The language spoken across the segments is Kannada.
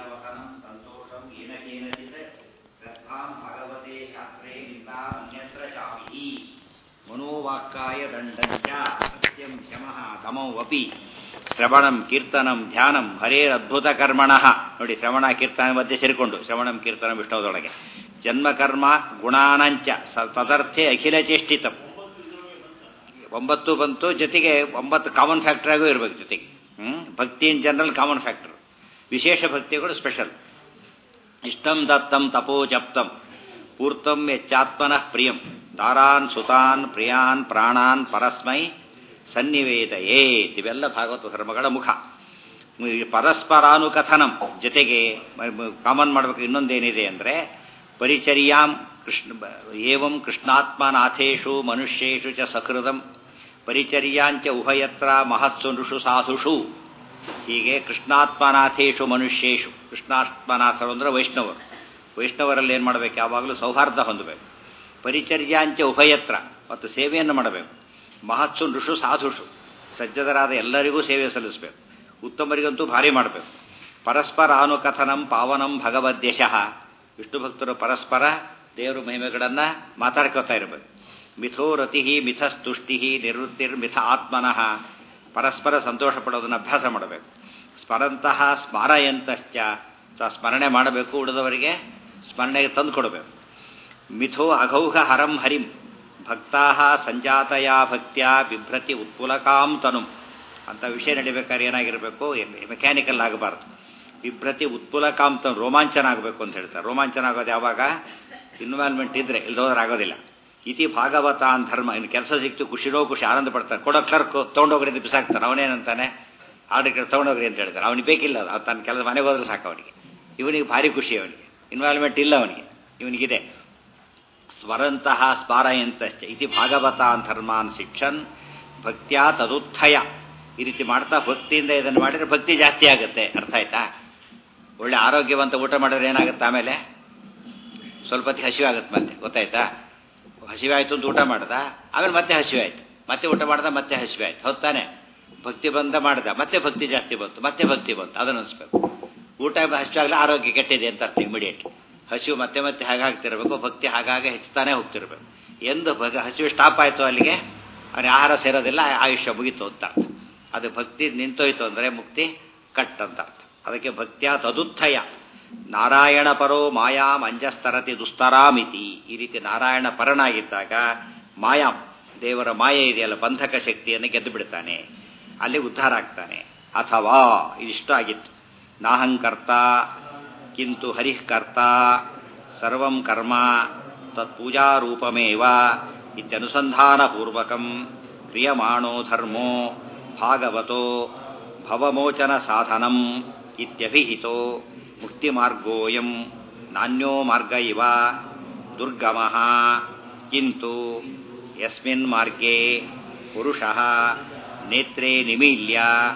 ವಸನಂ ಸಂತೋಷಂ ಏನ ಕೇನಚಿತ್ ಶ್ರದ್ಧಾಂ ಭಗವತೆ ಶಾಸ್ತ್ರೇ ನಿಂತಾಮನ್ಯತ್ರ ಶಾಪಿ ಮನೋವಾಕ್ಕಾಯ ದಂಡಂಚ ಸತ್ಯಂ ಶಮಃ ದಮೌ ಅಪಿ ಶ್ರವಣಂ ಕೀರ್ತನಂ ಧ್ಯಾನಂ ಹರೇರದ್ಭುತ ಕರ್ಮಣಃ ನೋಡಿ ಶ್ರವಣ ಕೀರ್ತನ ಮಧ್ಯೆ ಸೇರಿಕೊಂಡು ಶ್ರವಣಂ ಕೀರ್ತನ ವಿಷ್ಣುದೊಳಗೆ ಜನ್ಮಕರ್ಮ ಗುಣಾನಂಚ ಸ- ತದರ್ಥೆ ಅಖಿಲ ಚೇಷ್ಟಿತಂ ಒಂಬತ್ತು ಬಂತು ಜೊತೆಗೆ ಒಂಬತ್ತು ಕಾಮನ್ ಫ್ಯಾಕ್ಟರ್ ಆಗೂ ಇರಬೇಕು ಜೊತೆಗೆ ಹ್ಮ್ ಭಕ್ತಿ ಇನ್ ಜನರಲ್ ಕಾಮನ್ ಫ್ಯಾಕ್ಟರ್ ವಿಶೇಷ ಭಕ್ತಿಗಳು ಸ್ಪೆಷಲ್ ಇಷ್ಟಂ ದತ್ತಂ ತಪೋ ಜಪ್ತಂ ಪೂರ್ತಂ ಯಚ್ಚಾತ್ಮನಃ ಪ್ರಿಯಂ ದಾರಾನ್ ಸುತಾನ್ ಪ್ರಿಯಾನ್ ಪ್ರಾಣಾನ್ ಪರಸ್ಮೈ ಸನ್ನಿವೇದಯೇತ್ ಇವೆಲ್ಲ ಭಾಗವತ ಧರ್ಮಗಳ ಮುಖ ಈ ಪರಸ್ಪರಾನುಕಥನಂ ಜೊತೆಗೆ ಕಾಮನ್ ಮಾಡಬೇಕು ಇನ್ನೊಂದೇನಿದೆ ಅಂದರೆ ಪರಿಚರ್ಯಾಂ ಕೃಷ್ಣ ಏವಂ ಕೃಷ್ಣಾತ್ಮನಾಥೇಶು ಮನುಷ್ಯೇಷು ಚ ಸಕೃದಂ ಪರಿಚರ್ಯಾಂಚ ಉಭಯತ್ರ ಮಹತ್ಸು ನೃಷು ಸಾಧುಷು ಹೀಗೆ ಕೃಷ್ಣಾತ್ಮನಾಥೇಶು ಮನುಷ್ಯೇಷು ಕೃಷ್ಣಾತ್ಮನಾಥರು ಅಂದರೆ ವೈಷ್ಣವರು ವೈಷ್ಣವರಲ್ಲಿ ಏನು ಮಾಡಬೇಕು ಯಾವಾಗಲೂ ಸೌಹಾರ್ದ ಹೊಂದಬೇಕು ಪರಿಚರ್ಯಾಂಚ ಉಭಯತ್ರ ಮತ್ತು ಸೇವೆಯನ್ನು ಮಾಡಬೇಕು ಮಹತ್ಸು ನೃಷು ಸಾಧುಷು ಸಜ್ಜದರಾದ ಎಲ್ಲರಿಗೂ ಸೇವೆ ಸಲ್ಲಿಸಬೇಕು ಉತ್ತಮರಿಗಂತೂ ಭಾರಿ ಮಾಡಬೇಕು ಪರಸ್ಪರ ಅನುಕಥನಂ ಪಾವನಂ ಭಗವದ್ಯಶಃ ವಿಷ್ಣು ಭಕ್ತರು ಪರಸ್ಪರ ದೇವರ ಮಹಿಮೆಗಳನ್ನು ಮಾತಾಡ್ಕೋತಾ ಇರಬೇಕು ಮಿಥೋ ರತಿ ಮಿಥಸ್ತುಷ್ಟಿ ನಿವೃತ್ತಿರ್ಮಿಥ ಆತ್ಮನಃ ಪರಸ್ಪರ ಸಂತೋಷ ಪಡೋದನ್ನು ಅಭ್ಯಾಸ ಮಾಡಬೇಕು ಸ್ಮರಂತಹ ಸ್ಮಾರಯಂತಶ್ಚ ಸ ಸ್ಮರಣೆ ಮಾಡಬೇಕು ಉಳಿದವರಿಗೆ ಸ್ಮರಣೆಗೆ ತಂದು ಕೊಡಬೇಕು ಮಿಥೋ ಅಘೌಘ ಹರಂ ಹರಿಂ ಭಕ್ತಾ ಸಂಜಾತಯ ಭಕ್ತ್ಯ ಬಿಭ್ರತಿ ಉತ್ಪುಲಕಾಂ ತನು ಅಂತ ವಿಷಯ ನಡಿಬೇಕಾದ್ರೆ ಏನಾಗಿರಬೇಕು ಮೆಕ್ಯಾನಿಕಲ್ ಆಗಬಾರ್ದು ಬಿಭ್ರತಿ ಉತ್ಪುಲಕಾಂ ತನು ರೋಮಾಂಚನ ಆಗಬೇಕು ಅಂತ ಹೇಳ್ತಾರೆ ರೋಮಾಂಚನ ಆಗೋದು ಯಾವಾಗ ಇನ್ವಾಲ್ವ್ಮೆಂಟ್ ಇದ್ರೆ ಇಲ್ದೋದ್ರೆ ಆಗೋದಿಲ್ಲ ಇತಿ ಭಾಗವತ ಅಂತ ಧರ್ಮ ಇನ್ನು ಕೆಲಸ ಸಿಕ್ತು ಖುಷಿನೋ ಖುಷಿ ಆನಂದ ಪಡ್ತಾರೆ ಕೊಡೋ ಕ್ಲರ್ಕ್ ತೊಗೊಂಡೋಗ್ರಿ ಅಂತ ಬಿಸಾಕ್ತಾನೆ ಅವನೇನಂತಾನೆ ಆರ್ಡರ್ ತೊಗೊಂಡೋಗ್ರಿ ಅಂತ ಹೇಳ್ತಾರೆ ಅವನಿಗೆ ಬೇಕಿಲ್ಲ ಅದು ಅವ್ನು ತನ್ನ ಕೆಲಸ ಮನೆಗೆ ಹೋದ್ರೆ ಸಾಕು ಅವನಿಗೆ ಇವನಿಗೆ ಭಾರಿ ಖುಷಿ ಅವನಿಗೆ ಇನ್ವಾಲ್ವ್ಮೆಂಟ್ ಇಲ್ಲ ಅವನಿಗೆ ಇವನಿಗಿದೆ ಸ್ವರಂತಹ ಸ್ಮಾರಯಂತಶ್ಚ ಇತಿ ಭಾಗವತಾನ್ ಧರ್ಮಾನ್ ಶಿಕ್ಷನ್ ಭಕ್ತ್ಯಾ ತದುತ್ಥಯ ಈ ರೀತಿ ಮಾಡ್ತಾ ಭಕ್ತಿಯಿಂದ ಇದನ್ನು ಮಾಡಿದ್ರೆ ಭಕ್ತಿ ಜಾಸ್ತಿ ಆಗುತ್ತೆ ಅರ್ಥ ಆಯ್ತಾ ಒಳ್ಳೆ ಆರೋಗ್ಯವಂತ ಊಟ ಮಾಡಿದ್ರೆ ಏನಾಗುತ್ತೆ ಆಮೇಲೆ ಸ್ವಲ್ಪ ಹೊತ್ತಿಗೆ ಹಸಿವೆ ಆಗುತ್ತೆ ಮತ್ತೆ ಗೊತ್ತಾಯ್ತಾ ಹಸಿವೆ ಆಯ್ತು ಅಂತ ಊಟ ಮಾಡ್ದ ಆಮೇಲೆ ಮತ್ತೆ ಹಸಿವೆ ಆಯ್ತು ಮತ್ತೆ ಊಟ ಮಾಡ್ದ ಮತ್ತೆ ಹಸಿವೆ ಆಯ್ತು ಹೊತ್ತಾನೆ ಭಕ್ತಿ ಬಂದ ಮಾಡ್ದ ಮತ್ತೆ ಭಕ್ತಿ ಜಾಸ್ತಿ ಬಂತು ಮತ್ತೆ ಭಕ್ತಿ ಬಂತು ಅದನ್ನು ಅನಿಸ್ಬೇಕು ಊಟ ಹಸಿವಾಗಲಿ ಆರೋಗ್ಯ ಕೆಟ್ಟಿದೆ ಅಂತ ಅರ್ಥ ಇಮಿಡಿಯೇಟ್ಲಿ ಹಸಿವು ಮತ್ತೆ ಮತ್ತೆ ಹಾಗಾಗ್ತಿರ್ಬೇಕು ಭಕ್ತಿ ಹಾಗಾಗಿ ಹೆಚ್ಚುತ್ತಾನೆ ಹೋಗ್ತಿರ್ಬೇಕು ಎಂದು ಭಗ ಹಸಿವು ಸ್ಟಾಪ್ ಆಯಿತು ಅಲ್ಲಿಗೆ ಅವನಿಗೆ ಆಹಾರ ಸೇರೋದಿಲ್ಲ ಆಯುಷ್ಯ ಮುಗೀತು ಅಂತ ಅರ್ಥ ಅದು ಭಕ್ತಿ ನಿಂತೋಯ್ತು ಅಂದರೆ ಮುಕ್ತಿ ಕಟ್ ಅಂತ ಅರ್ಥ ಅದಕ್ಕೆ ಭಕ್ತಿಯ ತದುತ್ಥಯ ನಾರಾಯಣ ಪರೋ ಮಾಯಾಮ್ ಅಂಜಸ್ತರತಿ ದುಸ್ತರಾಮಿತಿ ಈ ರೀತಿ ನಾರಾಯಣ ಪರನಾಗಿದ್ದಾಗ ಮಾಯಾಮ್ ದೇವರ ಮಾಯೆ ಇದೆಯಲ್ಲ ಬಂಧಕ ಶಕ್ತಿಯನ್ನು ಗೆದ್ದು ಬಿಡ್ತಾನೆ ಅಲ್ಲಿ ಉದ್ಧಾರ ಆಗ್ತಾನೆ ಅಥವಾ ಇದಿಷ್ಟು ಆಗಿತ್ತು ನಾಹಂಕರ್ತ ಕಿಂತು ಹರಿಃಕರ್ತ ಸರ್ವಂ ಕರ್ಮ ತತ್ಪೂಜಾರೂಪಮೇವ ಇತ್ಯನುಸಂಧಾನಪೂರ್ವಕಂ ಕ್ರಿಯಮಾಣೋ ಧರ್ಮೋ ಭಾಗವತೋ ಭವಮೋಚನ ಸಾಧನಂ ಇತ್ಯಭಿಹಿತೋ ಮುಕ್ತಿಮಾರ್ಗೋಯಂ ನಾನ್ಯೋ ಮಾರ್ಗ ಇವ ದುರ್ಗಮಃ ಕಿಂತು ಯಸ್ಮಿನ್ ಮಾರ್ಗೆ ಪುರುಷಃ ನೇತ್ರೇ ನಿಮೀಲ್ಯ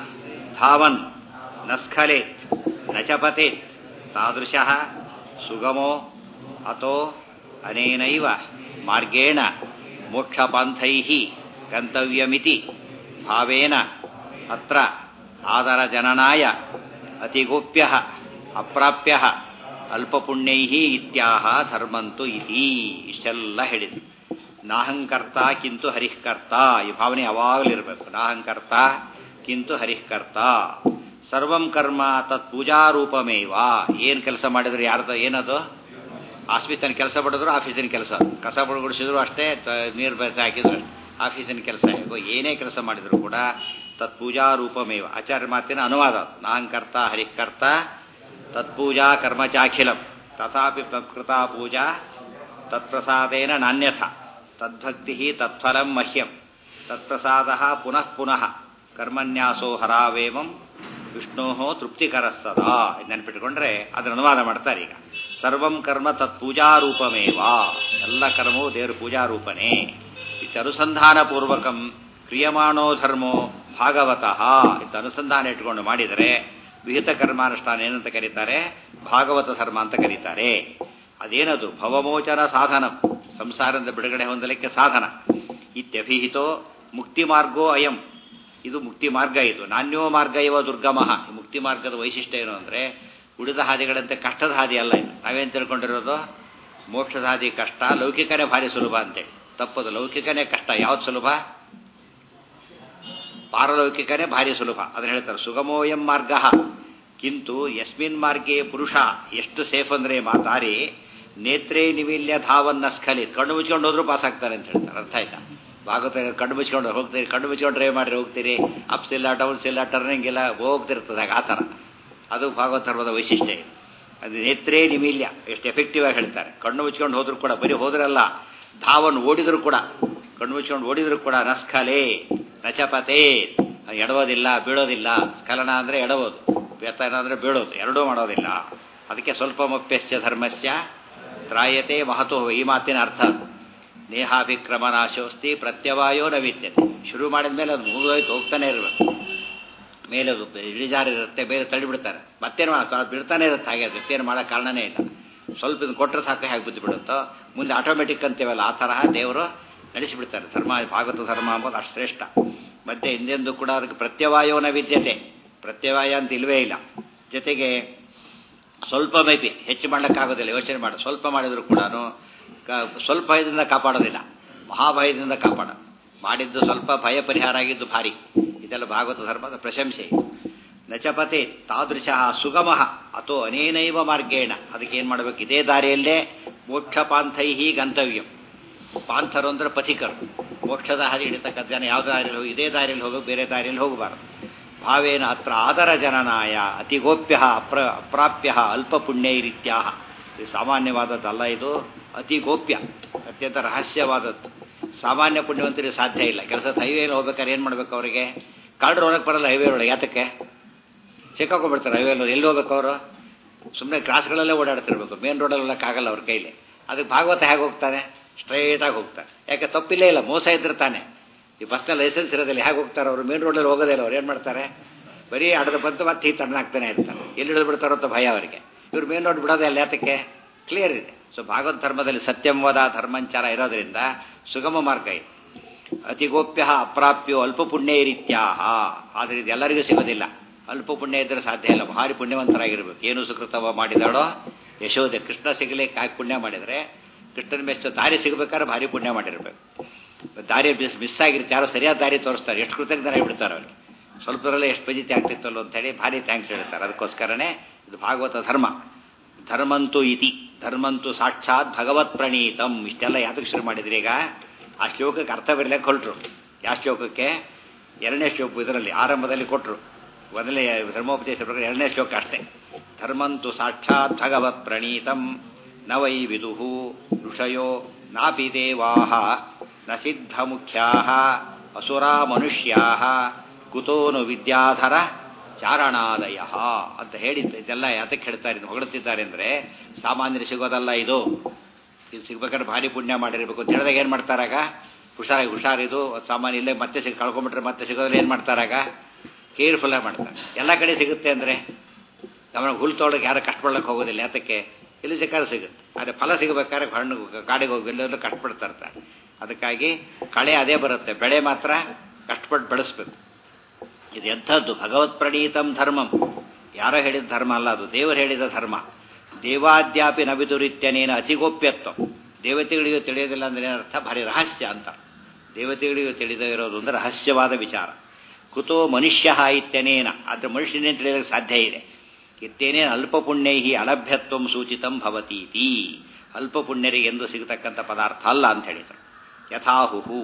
ಧಾವನ್ ನ ಸ್ಖಲೇತ್ ನ ಚ ಪತೇತ್ ತಾದೃಶಃ ಸುಗಮೋ ಅತೋ ಅನೇನೈವ ಮಾರ್ಗೇಣ ಮೋಕ್ಷಪಾಂಥೈಃ ಗಂತವ್ಯಮಿತಿ ಭಾವೇನ ಅತ್ರ ಆದರಜನನಾಯ ಅತಿಗೋಪ್ಯ ಅಪ್ರಾಪ್ಯ ಅಲ್ಪಪುಣ್ಯೈ ಇತ್ಯಾಹ ಧರ್ಮಂತು ಇತಿ ಇಷ್ಟೆಲ್ಲ ಹೇಳಿದೆ ನಾಹಂಕರ್ತ ಕಿಂತು ಹರಿಃಕರ್ತ ಈ ಭಾವನೆ ಯಾವಾಗಲಿರಬೇಕು ನಾಹಂಕರ್ತ ಕಿಂತು ಹರಿಃಕರ್ತ ಸರ್ವಂ ಕರ್ಮ ತತ್ ಪೂಜಾರೂಪಮೇವ ಏನು ಕೆಲಸ ಮಾಡಿದ್ರು ಯಾರ್ದು ಏನದು ಆಫೀಸಿನ ಕೆಲಸ ಪಡಿದ್ರು ಆಫೀಸಿನ ಕೆಲಸ ಕಸ ಗುಡಿಸಿದ್ರು ಅಷ್ಟೇ ನೀರು ಬೆರೆಸಿ ಹಾಕಿದ್ರು ಆಫೀಸಿನ ಕೆಲಸ ಹೇಗೋ ಏನೇ ಕೆಲಸ ಮಾಡಿದ್ರು ಕೂಡ ತತ್ಪೂಜಾರೂಪಮೇವ ಆಚಾರ್ಯ ಮಾತಿನ ಅನುವಾದ ನಾಹಂಕರ್ತ ಹರಿಃಕರ್ತ ತತ್ಪೂಜಾ ಕರ್ಮಚಾಖಿಲಂ ತಥಾಪಿ ತತ್ಕೃತ ಪೂಜಾ ತತ್ಪ್ರಸಾದೇನ ನಾಣ್ಯಥ ತದ್ಭಕ್ತಿ ತತ್ಫಲಂ ಮಹ್ಯಂ ತತ್ಪ್ರಸಾದ ಪುನಃ ಪುನಃ ಕರ್ಮನ್ಯಾಸೋ ಹರಾವೇಮಂ ವಿಷ್ಣೋ ತೃಪ್ತಿಕರ ಸದಾ ನೆನಪಿಟ್ಕೊಂಡ್ರೆ ಅದನ್ನು ಅನುವಾದ ಮಾಡ್ತಾರೆ ಈಗ ಸರ್ವಂ ಕರ್ಮ ತತ್ಪೂಜಾರೂಪಮೇವ ಎಲ್ಲ ಕರ್ಮವು ದೇವರು ಪೂಜಾರೂಪನೇ ಇತ್ತು ಅನುಸಂಧಾನ ಪೂರ್ವಕಂ ಕ್ರಿಯಮಾಣೋ ಧರ್ಮೋ ಭಾಗವತಃ ಇತ್ತು ಅನುಸಂಧಾನ ಇಟ್ಕೊಂಡು ಮಾಡಿದರೆ ವಿಹಿತ ಕರ್ಮಾನುಷ್ಠಾನ ಏನಂತ ಕರೀತಾರೆ ಭಾಗವತ ಧರ್ಮ ಅಂತ ಕರೀತಾರೆ ಅದೇನದು ಭವಮೋಚನ ಸಾಧನ ಸಂಸಾರದಿಂದ ಬಿಡುಗಡೆ ಹೊಂದಲಿಕ್ಕೆ ಸಾಧನ ಇತ್ಯಭಿಹಿತೋ ಮುಕ್ತಿ ಮಾರ್ಗೋ ಅಯಂ ಇದು ಮುಕ್ತಿ ಮಾರ್ಗ ಇದು ನಾಣ್ಯೋ ಮಾರ್ಗ ಇವ ದುರ್ಗಮಃ ಈ ಮುಕ್ತಿ ಮಾರ್ಗದ ವೈಶಿಷ್ಟ್ಯ ಏನು ಅಂದರೆ ಉಳಿದ ಹಾದಿಗಳಂತೆ ಕಷ್ಟದ ಹಾದಿ ಅಲ್ಲ ಇದು ನಾವೇನು ತಿಳ್ಕೊಂಡಿರೋದು ಮೋಕ್ಷದ ಹಾದಿ ಕಷ್ಟ ಲೌಕಿಕನೇ ಭಾರಿ ಸುಲಭ ಅಂತೇಳಿ ತಪ್ಪದು ಲೌಕಿಕನೇ ಕಷ್ಟ ಯಾವ್ದು ಸುಲಭ ಪಾರಲೌಕಿಕನೇ ಭಾರಿ ಸುಲಭ ಅದನ್ನ ಹೇಳ್ತಾರೆ ಸುಗಮೋಯಂ ಮಾರ್ಗ ಕಿಂತು ಯಸ್ಮಿನ್ ಮಾರ್ಗೆ ಪುರುಷ ಎಷ್ಟು ಸೇಫ್ ಅಂದ್ರೆ ಮಾತಾರಿ ನೇತ್ರೇ ನಿವಿಲ್ಯ ಧಾವನ್ನ ಸ್ಖಲಿತ್ ಕಣ್ಣು ಮುಚ್ಕೊಂಡು ಹೋದ್ರೂ ಪಾಸ್ ಆಗ್ತಾರೆ ಅಂತ ಹೇಳ್ತಾರೆ ಅರ್ಥ ಆಯ್ತಾ ಭಾಗವತ ಕಣ್ಣು ಮುಚ್ಕೊಂಡು ಹೋಗ್ತೀರಿ ಕಣ್ಣು ಮುಚ್ಕೊಂಡು ಡ್ರೈವ್ ಮಾಡಿ ಹೋಗ್ತೀರಿ ಅಪ್ಸ್ ಇಲ್ಲ ಡೌನ್ಸ್ ಇಲ್ಲ ಟರ್ನಿಂಗ್ ಇಲ್ಲ ಹೋಗ್ತಿರ್ತದೆ ಆ ಥರ ಅದು ಭಾಗವತ ಧರ್ಮದ ವೈಶಿಷ್ಟ್ಯ ಇದು ಅದು ನೇತ್ರೇ ನಿಮಿಲ್ಯ ಎಷ್ಟು ಎಫೆಕ್ಟಿವ್ ಆಗಿ ಹೇಳ್ತಾರೆ ಕಣ್ಣು ಮುಚ್ಕೊಂಡು ಹೋದ್ರು ಕೂಡ ಬರೀ ಹೋದ್ರಲ್ಲ ಧಾವನ್ ಓಡಿದ್ರು ಕೂಡ ಕಣ್ಣು ಮುಚ್ಕೊಂಡು ಓಡಿದ್ರು ಕೂಡ ನಸ್ಖಲೆ ನಚಪತೆ ಎಡವೋದಿಲ್ಲ ಬೀಳೋದಿಲ್ಲ ಸ್ಖಲನ ಅಂದರೆ ಎಡವೋದು ವ್ಯತನ ಅಂದರೆ ಬೀಳೋದು ಎರಡೂ ಮಾಡೋದಿಲ್ಲ ಅದಕ್ಕೆ ಸ್ವಲ್ಪ ಮುಪ್ಯಸ್ಯ ಧರ್ಮಸ್ಯ ತ್ರಾಯತೆ ಮಹತೋ ಈ ಮಾತಿನ ಅರ್ಥ ನೇಹಾಭಿಕ್ರಮ ನಾಶೋಸ್ತಿ ಪ್ರತ್ಯವಾಯೋ ನವಿದ್ಯತೆ ಶುರು ಮಾಡಿದ ಮೇಲೆ ಅದು ಮುಗಿದೋಯ್ತು ಹೋಗ್ತಾನೆ ಇರಬೇಕು ಮೇಲೆ ಅದು ಇಳಿಜಾರಿರುತ್ತೆ ಬೇರೆ ತಳ್ಳಿಬಿಡ್ತಾರೆ ಮತ್ತೇನು ಮಾಡೋದು ಬಿಡ್ತಾನೆ ಇರುತ್ತೆ ಹಾಗೆ ಅದು ಏನು ಮಾಡೋ ಕಾರಣನೇ ಇಲ್ಲ ಸ್ವಲ್ಪ ಇದು ಕೊಟ್ಟರೆ ಸಾಕು ಹೇಗೆ ಬುದ್ಧಿ ಬಿಡುತ್ತೋ ಮುಂದೆ ಆಟೋಮೆಟಿಕ್ ಅಂತೀವಲ್ಲ ಆ ತರಹ ದೇವರು ನಡೆಸಿಬಿಡ್ತಾರೆ ಧರ್ಮ ಭಾಗವತ ಧರ್ಮ ಅಂಬೋದು ಅಷ್ಟು ಶ್ರೇಷ್ಠ ಮತ್ತೆ ಹಿಂದೆಂದು ಕೂಡ ಅದಕ್ಕೆ ಪ್ರತ್ಯವಾಯೋನ ವಿದ್ಯತೆ ಪ್ರತ್ಯವಾಯ ಅಂತ ಇಲ್ವೇ ಇಲ್ಲ ಜೊತೆಗೆ ಸ್ವಲ್ಪ ಮೈಪಿ ಹೆಚ್ಚು ಮಾಡಲಿಕ್ಕಾಗೋದಿಲ್ಲ ಯೋಚನೆ ಮಾಡಿ ಸ್ವಲ್ಪ ಮಾಡಿದ್ರು ಕೂಡ ಸ್ವಲ್ಪ ಭಯದಿಂದ ಕಾಪಾಡೋದಿಲ್ಲ ಮಹಾಭಯದಿಂದ ಕಾಪಾಡ ಮಾಡಿದ್ದು ಸ್ವಲ್ಪ ಭಯ ಪರಿಹಾರ ಆಗಿದ್ದು ಭಾರಿ ಇದೆಲ್ಲ ಭಾಗವತ ಧರ್ಮದ ಪ್ರಶಂಸೆ ನಚಪತೆ ತಾದೃಶ ಸುಗಮ ಅಥೋ ಅನೇನೈವ ಮಾರ್ಗೇಣ ಅದಕ್ಕೆ ಏನು ಮಾಡಬೇಕು ಇದೇ ದಾರಿಯಲ್ಲೇ ಮೋಕ್ಷ ಪಾಂಥೈಹಿ ಗಂತವ್ಯಂ ಪಾಂಥರು ಅಂದ್ರೆ ಪಥಿಕರು ಮೋಕ್ಷದ ಹಾದಿ ಹಿಡಿತಕ್ಕಂಥ ಜನ ಯಾವ ದಾರಿಯಲ್ಲಿ ಹೋಗಿ ಇದೇ ದಾರಿಯಲ್ಲಿ ಹೋಗೋ ಬೇರೆ ದಾರಿಯಲ್ಲಿ ಹೋಗಬಾರದು ಭಾವೇನ ಅತ್ರ ಆದರ ಜನನಾಯ ಅತಿಗೋಪ್ಯ ಅಪ್ರ ಅಪ್ರಾಪ್ಯ ಅಲ್ಪ ಪುಣ್ಯೈರಿತ್ಯಾ ಇದು ಸಾಮಾನ್ಯವಾದದ್ದಲ್ಲ ಇದು ಅತಿ ಗೋಪ್ಯ ಅತ್ಯಂತ ರಹಸ್ಯವಾದದ್ದು ಸಾಮಾನ್ಯ ಪುಣ್ಯವಂತರಿಗೆ ಸಾಧ್ಯ ಇಲ್ಲ ಕೆಲಸದ ಹೈವೇಲಿ ಹೋಗ್ಬೇಕಾದ್ರೆ ಏನು ಮಾಡ್ಬೇಕು ಅವರಿಗೆ ಕಾಡ್ರು ಒಳಗೆ ಬರಲ್ಲ ಹೈವೇ ಒಳಗೆ ಯಾತಕ್ಕೆ ಸಿಕ್ಕಾಕೊಂಡ್ಬಿಡ್ತಾರೆ ಹೈವೇ ಎಲ್ಲಿ ಹೋಗ್ಬೇಕು ಅವರು ಸುಮ್ಮನೆ ಕ್ರಾಸ್ಗಳಲ್ಲೇ ಓಡಾಡ್ತಿರ್ಬೇಕು ಮೇನ್ ರೋಡಲ್ಲಿ ಆಗಲ್ಲ ಅವ್ರ ಕೈಲಿ ಅದಕ್ಕೆ ಭಾಗವತ ಹೇಗೆ ಹೋಗ್ತಾನೆ ಸ್ಟ್ರೈಟಾಗಿ ಹೋಗ್ತಾರೆ ಯಾಕೆ ತಪ್ಪಿಲ್ಲೇ ಇಲ್ಲ ಮೋಸ ಇದ್ದಿರ್ತಾನೆ ಈ ಬಸ್ನಲ್ಲಿ ಲೈಸೆನ್ಸ್ ಇರೋದಿಲ್ಲ ಹೇಗೆ ಹೋಗ್ತಾರೆ ಅವರು ಮೇನ್ ರೋಡಲ್ಲಿ ಹೋಗೋದೇ ಇಲ್ಲ ಅವ್ರು ಏನು ಮಾಡ್ತಾರೆ ಬರೀ ಅಡದ ಬಂತು ಮತ್ತೆ ಈ ತಣ್ಣಾಗ್ತಾನೆ ಇರ್ತಾರೆ ಎಲ್ಲಿ ಹಿಡಿದು ಬಿಡ್ತಾರೋ ಅಂತ ಭಯ ಅವರಿಗೆ ಇವ್ರು ಮೇನ್ ರೋಡ್ ಬಿಡೋದೇ ಅಲ್ಲ ಯಾತಕ್ಕೆ ಕ್ಲಿಯರ್ ಇದೆ ಸೊ ಭಾಗವತ ಧರ್ಮದಲ್ಲಿ ಸತ್ಯಂವದ ಧರ್ಮಂಚಾರ ಇರೋದ್ರಿಂದ ಸುಗಮ ಮಾರ್ಗ ಇದೆ ಅತಿಗೋಪ್ಯ ಅಪ್ರಾಪ್ಯೋ ಅಲ್ಪ ಪುಣ್ಯ ರೀತ್ಯಾಹ ಆದರೆ ಇದು ಎಲ್ಲರಿಗೂ ಸಿಗೋದಿಲ್ಲ ಅಲ್ಪ ಪುಣ್ಯ ಇದ್ದರೆ ಸಾಧ್ಯ ಇಲ್ಲ ಭಾರಿ ಪುಣ್ಯವಂತರಾಗಿರ್ಬೇಕು ಏನು ಸುಕೃತವ ಮಾಡಿದಾಳೋ ಯಶೋದೆ ಕೃಷ್ಣ ಸಿಗಲಿಕ್ಕೆ ಹಾಕಿ ಪುಣ್ಯ ಮಾಡಿದರೆ ಕೃಷ್ಣನ ಮೆಚ್ಚ ದಾರಿ ಸಿಗಬೇಕಾದ್ರೆ ಭಾರಿ ಪುಣ್ಯ ಮಾಡಿರ್ಬೇಕು ದಾರಿ ಮಿಸ್ ಮಿಸ್ ಆಗಿರುತ್ತೆ ಯಾರೋ ಸರಿಯಾದ ದಾರಿ ತೋರಿಸ್ತಾರೆ ಎಷ್ಟು ಕೃತಜ್ಞರಾಗಿ ಬಿಡ್ತಾರೆ ಅವ್ರಿಗೆ ಸ್ವಲ್ಪದರಲ್ಲೇ ಎಷ್ಟು ಪಜಿತಿ ಆಗ್ತಿತ್ತಲ್ಲ ಅಂತೇಳಿ ಭಾರಿ ಥ್ಯಾಂಕ್ಸ್ ಹೇಳ್ತಾರೆ ಅದಕ್ಕೋಸ್ಕರನೇ ಇದು ಭಾಗವತ ಧರ್ಮ ಧರ್ಮಂತು ಇತಿ ಧರ್ಮಂತು ಸಾಕ್ಷಾತ್ ಭಗವತ್ ಪ್ರಣೀತಂ ಇಷ್ಟೆಲ್ಲ ಯಾತಕ್ಕೆ ಶುರು ಮಾಡಿದ್ರಿ ಈಗ ಆ ಶ್ಲೋಕಕ್ಕೆ ಅರ್ಥ ಬರಲಿಕ್ಕೆ ಹೊರಟರು ಯಾವ ಶ್ಲೋಕಕ್ಕೆ ಎರಡನೇ ಶ್ಲೋಕ ಇದರಲ್ಲಿ ಆರಂಭದಲ್ಲಿ ಕೊಟ್ಟರು ಮೊದಲನೇ ಧರ್ಮೋಪದೇಶ ಪ್ರಕಾರ ಎರಡನೇ ಶ್ಲೋಕ ಅಷ್ಟೇ ಧರ್ಮಂತು ಸಾಕ್ಷಾತ್ ಭಗವತ್ ಪ್ರಣೀತಂ ನ ವೈ ವಿದುಹು ಋಷಯೋ ನಾಪಿ ದೇವಾಹ ನ ಸಿದ್ಧ ಮುಖ್ಯಾ ಅಸುರಾ ಮನುಷ್ಯಾ ಕುತೋನು ವಿದ್ಯಾಧರ ಚಾರಣಾಲಯ ಅಂತ ಹೇಳಿದ್ದು ಇದೆಲ್ಲ ಯಾತಕ್ಕೆ ಹೇಳ್ತಾರೆ ಹೊಗಳುತ್ತಿದ್ದಾರೆ ಅಂದರೆ ಸಾಮಾನ್ಯರು ಸಿಗೋದಲ್ಲ ಇದು ಇದು ಸಿಗ್ಬೇಕಾದ್ರೆ ಭಾರಿ ಪುಣ್ಯ ಮಾಡಿರಬೇಕು ಅಂತ ಹೇಳಿದಾಗ ಏನು ಮಾಡ್ತಾರಾಗ ಹುಷಾರಾಗಿ ಹುಷಾರಿದು ಸಾಮಾನ್ಯ ಇಲ್ಲೇ ಮತ್ತೆ ಸಿಗ್ ಕಳ್ಕೊಂಬಿಟ್ರೆ ಮತ್ತೆ ಸಿಗೋದ್ರೆ ಏನು ಮಾಡ್ತಾರಾಗ ಕೇರ್ಫುಲ್ಲಾಗಿ ಮಾಡ್ತಾರೆ ಎಲ್ಲ ಕಡೆ ಸಿಗುತ್ತೆ ಅಂದರೆ ಗಮನ ಹುಲ್ ತೊಳಕ್ಕೆ ಯಾರು ಕಷ್ಟಪಡ್ಲಿಕ್ಕೆ ಹೋಗೋದಿಲ್ಲ ಯಾತಕ್ಕೆ ಇಲ್ಲಿ ಸಿಕ್ಕಾದ್ರೆ ಸಿಗುತ್ತೆ ಆದರೆ ಫಲ ಸಿಗಬೇಕಾದ್ರೆ ಹಣ್ಣು ಕಾಡಿಗೆ ಹೋಗಿ ಎಲ್ಲೆಲ್ಲೂ ಕಷ್ಟಪಡ್ತಾ ಇರ್ತಾರೆ ಅದಕ್ಕಾಗಿ ಕಳೆ ಅದೇ ಬರುತ್ತೆ ಬೆಳೆ ಮಾತ್ರ ಕಷ್ಟಪಟ್ಟು ಬೆಳೆಸ್ಬೇಕು ಇದು ಎಂಥದ್ದು ಭಗವತ್ ಪ್ರಣೀತಂ ಧರ್ಮಂ ಯಾರೋ ಹೇಳಿದ ಧರ್ಮ ಅಲ್ಲ ಅದು ದೇವರು ಹೇಳಿದ ಧರ್ಮ ದೇವಾದ್ಯಾಪಿ ನವಿದುರಿತ್ಯನೇನ ಅತಿಗೋಪ್ಯತ್ವ ದೇವತೆಗಳಿಗೂ ತಿಳಿಯೋದಿಲ್ಲ ಅಂದ್ರೆ ಅರ್ಥ ಭಾರಿ ರಹಸ್ಯ ಅಂತ ದೇವತೆಗಳಿಗೂ ತಿಳಿದೇ ಇರೋದು ಅಂದ್ರೆ ರಹಸ್ಯವಾದ ವಿಚಾರ ಕುತೋ ಮನುಷ್ಯ ಇತ್ಯನೇನ ಆದರೆ ಮನುಷ್ಯನೇ ತಿಳಿಯೋದಕ್ಕೆ ಸಾಧ್ಯ ಇದೆ ಇತ್ತೇನೇನು ಅಲ್ಪ ಪುಣ್ಯೈ ಅಲಭ್ಯತ್ವ ಸೂಚಿತಂ ಭವತೀತಿ ಅಲ್ಪ ಪುಣ್ಯರಿಗೆ ಎಂದು ಸಿಗತಕ್ಕಂಥ ಪದಾರ್ಥ ಅಲ್ಲ ಅಂತ ಹೇಳಿದರು ಯಥಾಹುಹು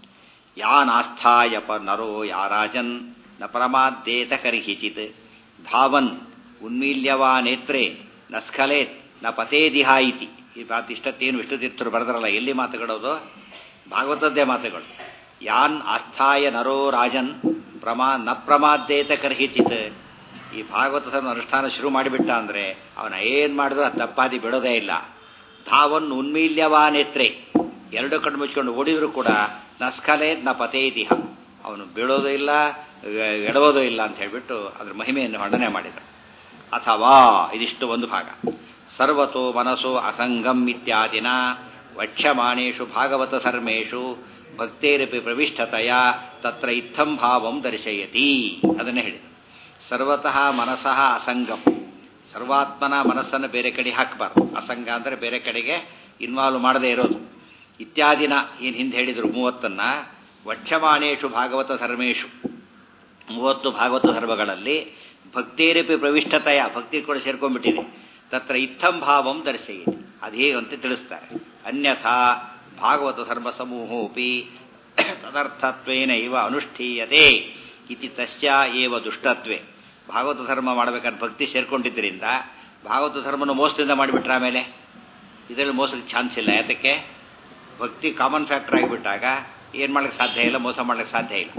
ಯಾನಾಸ್ಥಾಯಪ ನರೋ ಯಾರಾಜನ್ ನ ಪರಮಾದ್ದೇತ ಕರ್ಹಿಚಿತ್ ಧಾವನ್ ಉನ್ಮೀಲ್ಯವಾ ನೇತ್ರೆ ನ ಸ್ಖಲೇತ್ ನ ಪತೇದಿಹ ಇತಿ ಈ ಮಾತು ಇಷ್ಟತ್ತೇನು ವಿಷ್ಣುತೀರ್ಥರು ಬರೆದ್ರಲ್ಲ ಎಲ್ಲಿ ಮಾತುಗಳೋದು ಭಾಗವತದ್ದೇ ಮಾತುಗಳು ಯಾನ್ ಆಸ್ಥಾಯ ನರೋ ರಾಜನ್ ಪ್ರಮಾ ನ ಪ್ರಮಾದ್ದೇತ ಕರ್ಹಿಚಿತ್ ಈ ಭಾಗವತದ ಅನುಷ್ಠಾನ ಶುರು ಮಾಡಿಬಿಟ್ಟ ಅಂದರೆ ಅವನ ಏನು ಮಾಡಿದ್ರು ಅದು ತಪ್ಪಾದಿ ಬಿಡೋದೇ ಇಲ್ಲ ಧಾವನ್ ಉನ್ಮೀಲ್ಯವಾ ನೇತ್ರೆ ಎರಡು ಕಣ್ಣು ಮುಚ್ಕೊಂಡು ಓಡಿದ್ರು ಕೂಡ ನಸ್ಕಲೆ ನ ಪತೇತಿಹ ಅವನು ಬೀಳೋದು ಇಲ್ಲ ಎಡವೋದು ಇಲ್ಲ ಅಂತ ಹೇಳಿಬಿಟ್ಟು ಅದ್ರ ಮಹಿಮೆಯನ್ನು ವರ್ಣನೆ ಮಾಡಿದರು ಅಥವಾ ಇದಿಷ್ಟು ಒಂದು ಭಾಗ ಸರ್ವತೋ ಮನಸ್ಸೋ ಅಸಂಗಂ ಇತ್ಯಾದಿನ ವಕ್ಷ್ಯಮಾಣೇಶು ಭಾಗವತ ಧರ್ಮೇಶು ಭಕ್ತೇರಪಿ ಪ್ರವಿಷ್ಠತೆಯ ತತ್ರ ಇತ್ತಂ ಭಾವಂ ದರ್ಶಯತಿ ಅದನ್ನೇ ಹೇಳಿದರು ಸರ್ವತಃ ಮನಸಃ ಅಸಂಗಂ ಸರ್ವಾತ್ಮನ ಮನಸ್ಸನ್ನು ಬೇರೆ ಕಡೆ ಹಾಕಬಾರ್ದು ಅಸಂಗ ಅಂದರೆ ಬೇರೆ ಕಡೆಗೆ ಇನ್ವಾಲ್ವ್ ಮಾಡದೇ ಇರೋದು ಇತ್ಯಾದಿನ ಏನು ಹಿಂದೆ ಹೇಳಿದರು ಮೂವತ್ತನ್ನ ವಕ್ಷಮಾಣೇಶು ಭಾಗವತ ಧರ್ಮೇಶು ಮೂವತ್ತು ಭಾಗವತ ಧರ್ಮಗಳಲ್ಲಿ ಭಕ್ತೇರಪಿ ಪ್ರವಿಷ್ಟತೆಯ ಭಕ್ತಿ ಕೂಡ ಸೇರ್ಕೊಂಡ್ಬಿಟ್ಟಿದೆ ತತ್ರ ಇತ್ತಂ ಭಾವಂ ದರ್ಶಯಿತಿ ಅದು ಹೇಗಂತ ತಿಳಿಸ್ತಾರೆ ಅನ್ಯಥಾ ಭಾಗವತ ಧರ್ಮ ಸಮೂಹೋಪಿ ತದರ್ಥತ್ವೇನ ಇವ ಅನುಷ್ಠೀಯತೆ ಇತಿ ತಸ್ಯ ಏವ ದುಷ್ಟತ್ವೇ ಭಾಗವತ ಧರ್ಮ ಮಾಡಬೇಕಾದ್ರೆ ಭಕ್ತಿ ಸೇರ್ಕೊಂಡಿದ್ದರಿಂದ ಭಾಗವತ ಧರ್ಮನ ಮೋಸದಿಂದ ಮಾಡಿಬಿಟ್ರೆ ಆಮೇಲೆ ಇದರಲ್ಲಿ ಮೋಸಕ್ಕೆ ಚಾನ್ಸ್ ಇಲ್ಲ ಯಾತಕ್ಕೆ ಭಕ್ತಿ ಕಾಮನ್ ಫ್ಯಾಕ್ಟರ್ ಆಗಿಬಿಟ್ಟಾಗ ಏನು ಮಾಡ್ಲಿಕ್ಕೆ ಸಾಧ್ಯ ಇಲ್ಲ ಮೋಸ ಮಾಡ್ಲಿಕ್ಕೆ ಸಾಧ್ಯ ಇಲ್ಲ